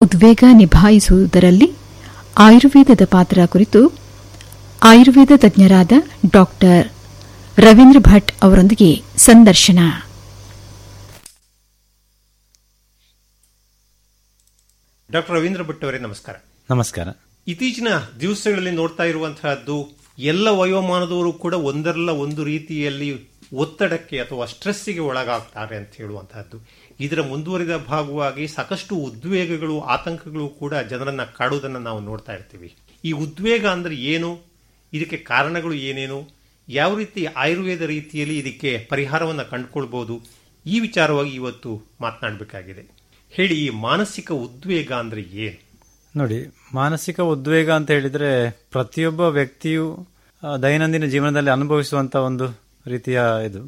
ಉದ್ವೇಗ ನಿಭಾಯಿಸುವುದರಲ್ಲಿ ಆಯುರ್ವೇದದ ಪಾತ್ರ ಕುರಿತು ಆಯುರ್ವೇದ ತಜ್ಞರಾದ ಡಾಕ್ಟರ್ ರವೀಂದ್ರ ಭಟ್ ಅವರೊಂದಿಗೆ ಸಂದರ್ಶನ ಡಾಕ್ಟರ್ ರವೀಂದ್ರ ಭಟ್ ಅವರೇ ನಮಸ್ಕಾರ ನಮಸ್ಕಾರ ಇತ್ತೀಚಿನ ದಿವಸಗಳಲ್ಲಿ ನೋಡ್ತಾ ಇರುವಂತಹದ್ದು ಎಲ್ಲ ವಯೋಮಾನದವರು ಕೂಡ ಒಂದರಲ್ಲ ಒಂದು ರೀತಿಯಲ್ಲಿ ಒತ್ತಡಕ್ಕೆ ಅಥವಾ ಸ್ಟ್ರೆಸ್ಸಿಗೆ ಒಳಗಾಗ್ತಾರೆ ಅಂತ ಹೇಳುವಂತಹದ್ದು ಇದರ ಮುಂದುವರಿದ ಭಾಗವಾಗಿ ಸಾಕಷ್ಟು ಉದ್ವೇಗಗಳು ಆತಂಕಗಳು ಕೂಡ ಜನರನ್ನ ಕಾಡುವುದನ್ನು ನಾವು ನೋಡ್ತಾ ಇರ್ತೀವಿ ಈ ಉದ್ವೇಗ ಅಂದ್ರೆ ಏನು ಇದಕ್ಕೆ ಕಾರಣಗಳು ಏನೇನು ಯಾವ ರೀತಿ ಆಯುರ್ವೇದ ರೀತಿಯಲ್ಲಿ ಇದಕ್ಕೆ ಪರಿಹಾರವನ್ನು ಕಂಡುಕೊಳ್ಬಹುದು ಈ ವಿಚಾರವಾಗಿ ಇವತ್ತು ಮಾತನಾಡಬೇಕಾಗಿದೆ ಹೇಳಿ ಈ ಮಾನಸಿಕ ಉದ್ವೇಗ ಅಂದ್ರೆ ಏನು ನೋಡಿ ಮಾನಸಿಕ ಉದ್ವೇಗ ಅಂತ ಹೇಳಿದ್ರೆ ಪ್ರತಿಯೊಬ್ಬ ವ್ಯಕ್ತಿಯು ಆ, ದೈನಂದಿನ ಜೀವನದಲ್ಲಿ ಅನುಭವಿಸುವಂತ ಒಂದು ರೀತಿಯ ಇದು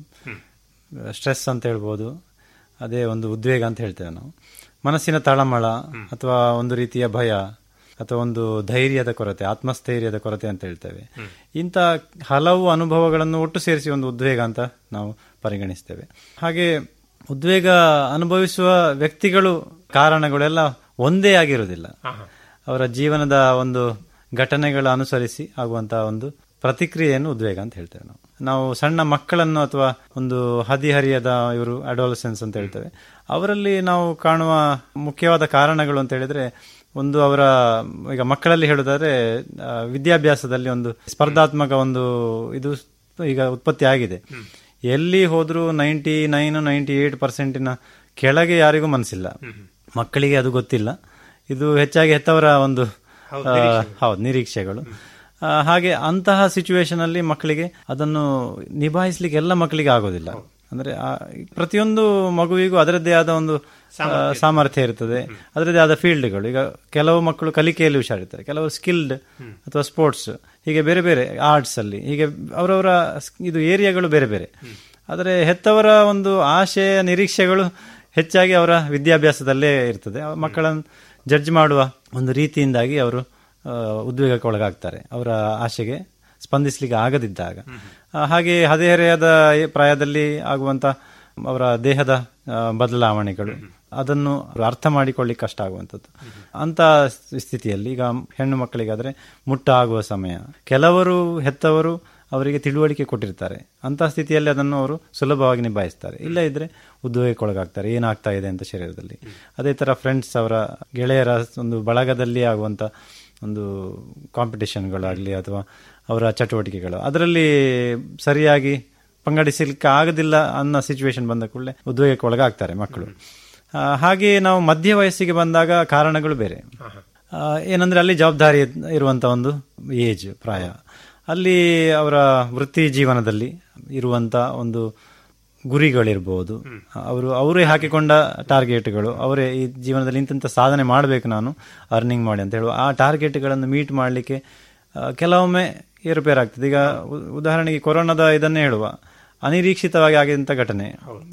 ಸ್ಟ್ರೆಸ್ ಅಂತ ಹೇಳ್ಬೋದು ಅದೇ ಒಂದು ಉದ್ವೇಗ ಅಂತ ಹೇಳ್ತೇವೆ ನಾವು ಮನಸ್ಸಿನ ತಳಮಳ ಅಥವಾ ಒಂದು ರೀತಿಯ ಭಯ ಅಥವಾ ಒಂದು ಧೈರ್ಯದ ಕೊರತೆ ಆತ್ಮಸ್ಥೈರ್ಯದ ಕೊರತೆ ಅಂತ ಹೇಳ್ತೇವೆ ಇಂಥ ಹಲವು ಅನುಭವಗಳನ್ನು ಒಟ್ಟು ಸೇರಿಸಿ ಒಂದು ಉದ್ವೇಗ ಅಂತ ನಾವು ಪರಿಗಣಿಸ್ತೇವೆ ಹಾಗೆ ಉದ್ವೇಗ ಅನುಭವಿಸುವ ವ್ಯಕ್ತಿಗಳು ಕಾರಣಗಳೆಲ್ಲ ಒಂದೇ ಆಗಿರುವುದಿಲ್ಲ ಅವರ ಜೀವನದ ಒಂದು ಘಟನೆಗಳ ಅನುಸರಿಸಿ ಆಗುವಂತಹ ಒಂದು ಪ್ರತಿಕ್ರಿಯೆಯನ್ನು ಉದ್ವೇಗ ಅಂತ ಹೇಳ್ತೇವೆ ನಾವು ನಾವು ಸಣ್ಣ ಮಕ್ಕಳನ್ನು ಅಥವಾ ಒಂದು ಹದಿಹರಿಯದ ಇವರು ಅಡೋಲಸೆನ್ಸ್ ಅಂತ ಹೇಳ್ತೇವೆ ಅವರಲ್ಲಿ ನಾವು ಕಾಣುವ ಮುಖ್ಯವಾದ ಕಾರಣಗಳು ಅಂತ ಹೇಳಿದ್ರೆ ಒಂದು ಅವರ ಈಗ ಮಕ್ಕಳಲ್ಲಿ ಹೇಳುದಾದ್ರೆ ಆ, ವಿದ್ಯಾಭ್ಯಾಸದಲ್ಲಿ ಒಂದು ಸ್ಪರ್ಧಾತ್ಮಕ ಒಂದು ಇದು ಈಗ ಉತ್ಪತ್ತಿ ಆಗಿದೆ ಎಲ್ಲಿ ಹೋದ್ರೂ ನೈಂಟಿ ನೈನ್ ನೈಂಟಿ ಏಟ್ ಪರ್ಸೆಂಟಿನ ಕೆಳಗೆ ಯಾರಿಗೂ ಮನಸ್ಸಿಲ್ಲ ಮಕ್ಕಳಿಗೆ ಅದು ಗೊತ್ತಿಲ್ಲ ಇದು ಹೆಚ್ಚಾಗಿ ಹೆತ್ತವರ ಒಂದು ಆ, ಹೌದು ನಿರೀಕ್ಷೆಗಳು ಆ, ಹಾಗೆ ಅಂತಹ ಸಿಚುವೇಶನ್ ಅಲ್ಲಿ ಮಕ್ಕಳಿಗೆ ಅದನ್ನು ನಿಭಾಯಿಸ್ಲಿಕ್ಕೆ ಎಲ್ಲ ಮಕ್ಕಳಿಗೆ ಆಗೋದಿಲ್ಲ ಅಂದ್ರೆ ಆ, ಪ್ರತಿಯೊಂದು ಮಗುವಿಗೂ ಅದರದ್ದೇ ಆದ ಒಂದು ಆ, ಸಾಮರ್ಥ್ಯ ಇರ್ತದೆ ಅದರದ್ದೇ ಆದ ಫೀಲ್ಡ್ಗಳು ಈಗ ಕೆಲವು ಮಕ್ಕಳು ಕಲಿಕೆಯಲ್ಲಿ ಹುಷಾರಿರ್ತಾರೆ ಕೆಲವು ಸ್ಕಿಲ್ಡ್ ಅಥವಾ ಸ್ಪೋರ್ಟ್ಸ್ ಹೀಗೆ ಬೇರೆ ಬೇರೆ ಆರ್ಟ್ಸ್ ಅಲ್ಲಿ ಹೀಗೆ ಅವರವರ ಇದು ಏರಿಯಾಗಳು ಬೇರೆ ಬೇರೆ ಆದರೆ ಹೆತ್ತವರ ಒಂದು ಆಶೆ ನಿರೀಕ್ಷೆಗಳು ಹೆಚ್ಚಾಗಿ ಅವರ ವಿದ್ಯಾಭ್ಯಾಸದಲ್ಲೇ ಇರ್ತದೆ ಆ ಮಕ್ಕಳನ್ನು ಜಡ್ಜ್ ಮಾಡುವ ಒಂದು ರೀತಿಯಿಂದಾಗಿ ಅವರು ಆ, ಉದ್ವೇಗಕ್ಕೆ ಒಳಗಾಗ್ತಾರೆ ಅವರ ಆಶೆಗೆ ಸ್ಪಂದಿಸಲಿಕ್ಕೆ ಆಗದಿದ್ದಾಗ ಆ, ಹಾಗೆ ಹದಿಹರೆಯದ ಈ ಪ್ರಾಯದಲ್ಲಿ ಆಗುವಂತ ಅವರ ದೇಹದ ಆ, ಬದಲಾವಣೆಗಳು ಅದನ್ನು ಅವ್ರು ಅರ್ಥ ಮಾಡಿಕೊಳ್ಳಿಕ್ಕೆ ಕಷ್ಟ ಆಗುವಂಥದ್ದು ಅಂತ ಸ್ಥಿತಿಯಲ್ಲಿ ಈಗ ಹೆಣ್ಣು ಮಕ್ಕಳಿಗಾದ್ರೆ ಮುಟ್ಟ ಆಗುವ ಸಮಯ ಕೆಲವರು ಹೆತ್ತವರು ಅವರಿಗೆ ತಿಳುವಳಿಕೆ ಕೊಟ್ಟಿರ್ತಾರೆ ಅಂತ ಸ್ಥಿತಿಯಲ್ಲಿ ಅದನ್ನು ಅವರು ಸುಲಭವಾಗಿ ನಿಭಾಯಿಸ್ತಾರೆ ಇಲ್ಲ ಇದ್ರೆ ಉದ್ವೇಗಕ್ಕೊಳಗಾಗ್ತಾರೆ ಏನಾಗ್ತಾ ಇದೆ ಅಂತ ಶರೀರದಲ್ಲಿ ಅದೇ ತರ ಫ್ರೆಂಡ್ಸ್ ಅವರ ಗೆಳೆಯರ ಒಂದು ಬಳಗದಲ್ಲಿ ಆಗುವಂತ ಒಂದು ಕಾಂಪಿಟೇಷನ್ಗಳಾಗಲಿ ಅಥವಾ ಅವರ ಚಟುವಟಿಕೆಗಳು ಅದರಲ್ಲಿ ಸರಿಯಾಗಿ ಪಂಗಡಿಸಲಿಕ್ಕೆ ಆಗೋದಿಲ್ಲ ಅನ್ನೋ ಸಿಚುವೇಶನ್ ಬಂದ ಕೂಡಲೇ ಉದ್ವೇಗಕ್ಕೆ ಒಳಗಾಗ್ತಾರೆ ಮಕ್ಕಳು ಆ, ಹಾಗೆ ನಾವು ಮಧ್ಯ ವಯಸ್ಸಿಗೆ ಬಂದಾಗ ಕಾರಣಗಳು ಬೇರೆ ಆ, ಏನಂದ್ರೆ ಅಲ್ಲಿ ಜವಾಬ್ದಾರಿ ಇರುವಂತ ಒಂದು ಏಜ್ ಪ್ರಾಯ ಅಲ್ಲಿ ಅವರ ವೃತ್ತಿ ಜೀವನದಲ್ಲಿ ಇರುವಂತ ಒಂದು ಗುರಿಗಳಿರ್ಬೋದು ಅವರು ಅವರೇ ಹಾಕಿಕೊಂಡ ಟಾರ್ಗೆಟ್ಗಳು ಅವರೇ ಈ ಜೀವನದಲ್ಲಿ ಇಂತಿಂತ ಸಾಧನೆ ಮಾಡಬೇಕು ನಾನು ಅರ್ನಿಂಗ್ ಮಾಡಿ ಅಂತ ಹೇಳುವ ಆ ಟಾರ್ಗೆಟ್ಗಳನ್ನು ಮೀಟ್ ಮಾಡಲಿಕ್ಕೆ ಕೆಲವೊಮ್ಮೆ ಏರುಪೇರಾಗ್ತದೆ ಈಗ ಉ- ಉದಾಹರಣೆಗೆ ಕೊರೋನಾದ ಇದನ್ನೇ ಹೇಳುವ ಅನಿರೀಕ್ಷಿತವಾಗಿ ಆಗಿದಂತ ಘಟನೆ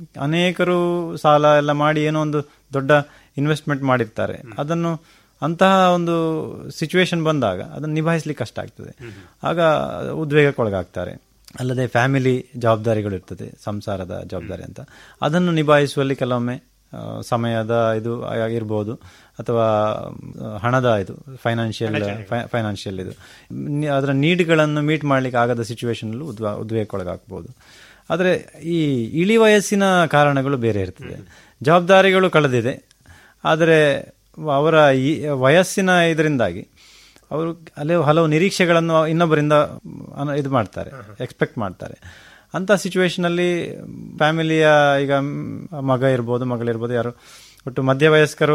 ಅನೇಕರು ಸಾಲ ಎಲ್ಲ ಮಾಡಿ ಏನೋ ಒಂದು ದೊಡ್ಡ ಇನ್ವೆಸ್ಟ್ಮೆಂಟ್ ಮಾಡಿರ್ತಾರೆ ಅದನ್ನು ಅಂತಹ ಒಂದು ಸಿಚುವೇಶನ್ ಬಂದಾಗ ಅದನ್ನು ನಿಭಾಯಿಸ್ಲಿಕ್ಕೆ ಕಷ್ಟ ಆಗ್ತದೆ ಆಗ ಉದ್ವೇಗಕ್ಕೊಳಗಾಗ್ತಾರೆ ಅಲ್ಲದೆ ಫ್ಯಾಮಿಲಿ ಜವಾಬ್ದಾರಿಗಳು ಇರ್ತದೆ ಸಂಸಾರದ ಜವಾಬ್ದಾರಿ ಅಂತ ಅದನ್ನು ನಿಭಾಯಿಸುವಲ್ಲಿ ಕೆಲವೊಮ್ಮೆ ಆ, ಸಮಯದ ಇದು ಇರ್ಬೋದು ಅಥವಾ ಆ, ಹಣದ ಇದು ಫೈನಾನ್ಷಿಯಲ್ ಫೈನಾನ್ಷಿಯಲ್ ಇದು ನಿ- ಅದರ ನೀಡ್ಗಳನ್ನು ಮೀಟ್ ಮಾಡ್ಲಿಕ್ಕೆ ಆಗದ ಸಿಚುವೇಶನ್ ಉದ್ವ ಉದ್ವೇಗಕ್ಕೊಳಗಾಗಬಹುದು ಆದರೆ ಈ ಇಳಿ ವಯಸ್ಸಿನ ಕಾರಣಗಳು ಬೇರೆ ಇರ್ತದೆ ಜವಾಬ್ದಾರಿಗಳು ಕಳೆದಿದೆ ಆದರೆ ಅವರ ಈ ವಯಸ್ಸಿನ ಇದರಿಂದಾಗಿ ಅವರು ಅಲ್ಲಿ ಹಲವು ನಿರೀಕ್ಷೆಗಳನ್ನು ಇನ್ನೊಬ್ಬರಿಂದ ಅನ- ಇದು ಮಾಡ್ತಾರೆ ಎಕ್ಸ್ಪೆಕ್ಟ್ ಮಾಡ್ತಾರೆ ಅಂತ ಸಿಚುವೇಶನ್ ಅಲ್ಲಿ ಫ್ಯಾಮಿಲಿಯ ಈಗ ಮ್, ಮಗ ಇರ್ಬೋದು ಮಗಳಿರ್ಬೋದು ಯಾರು ಒಟ್ಟು ಮಧ್ಯವಯಸ್ಕರು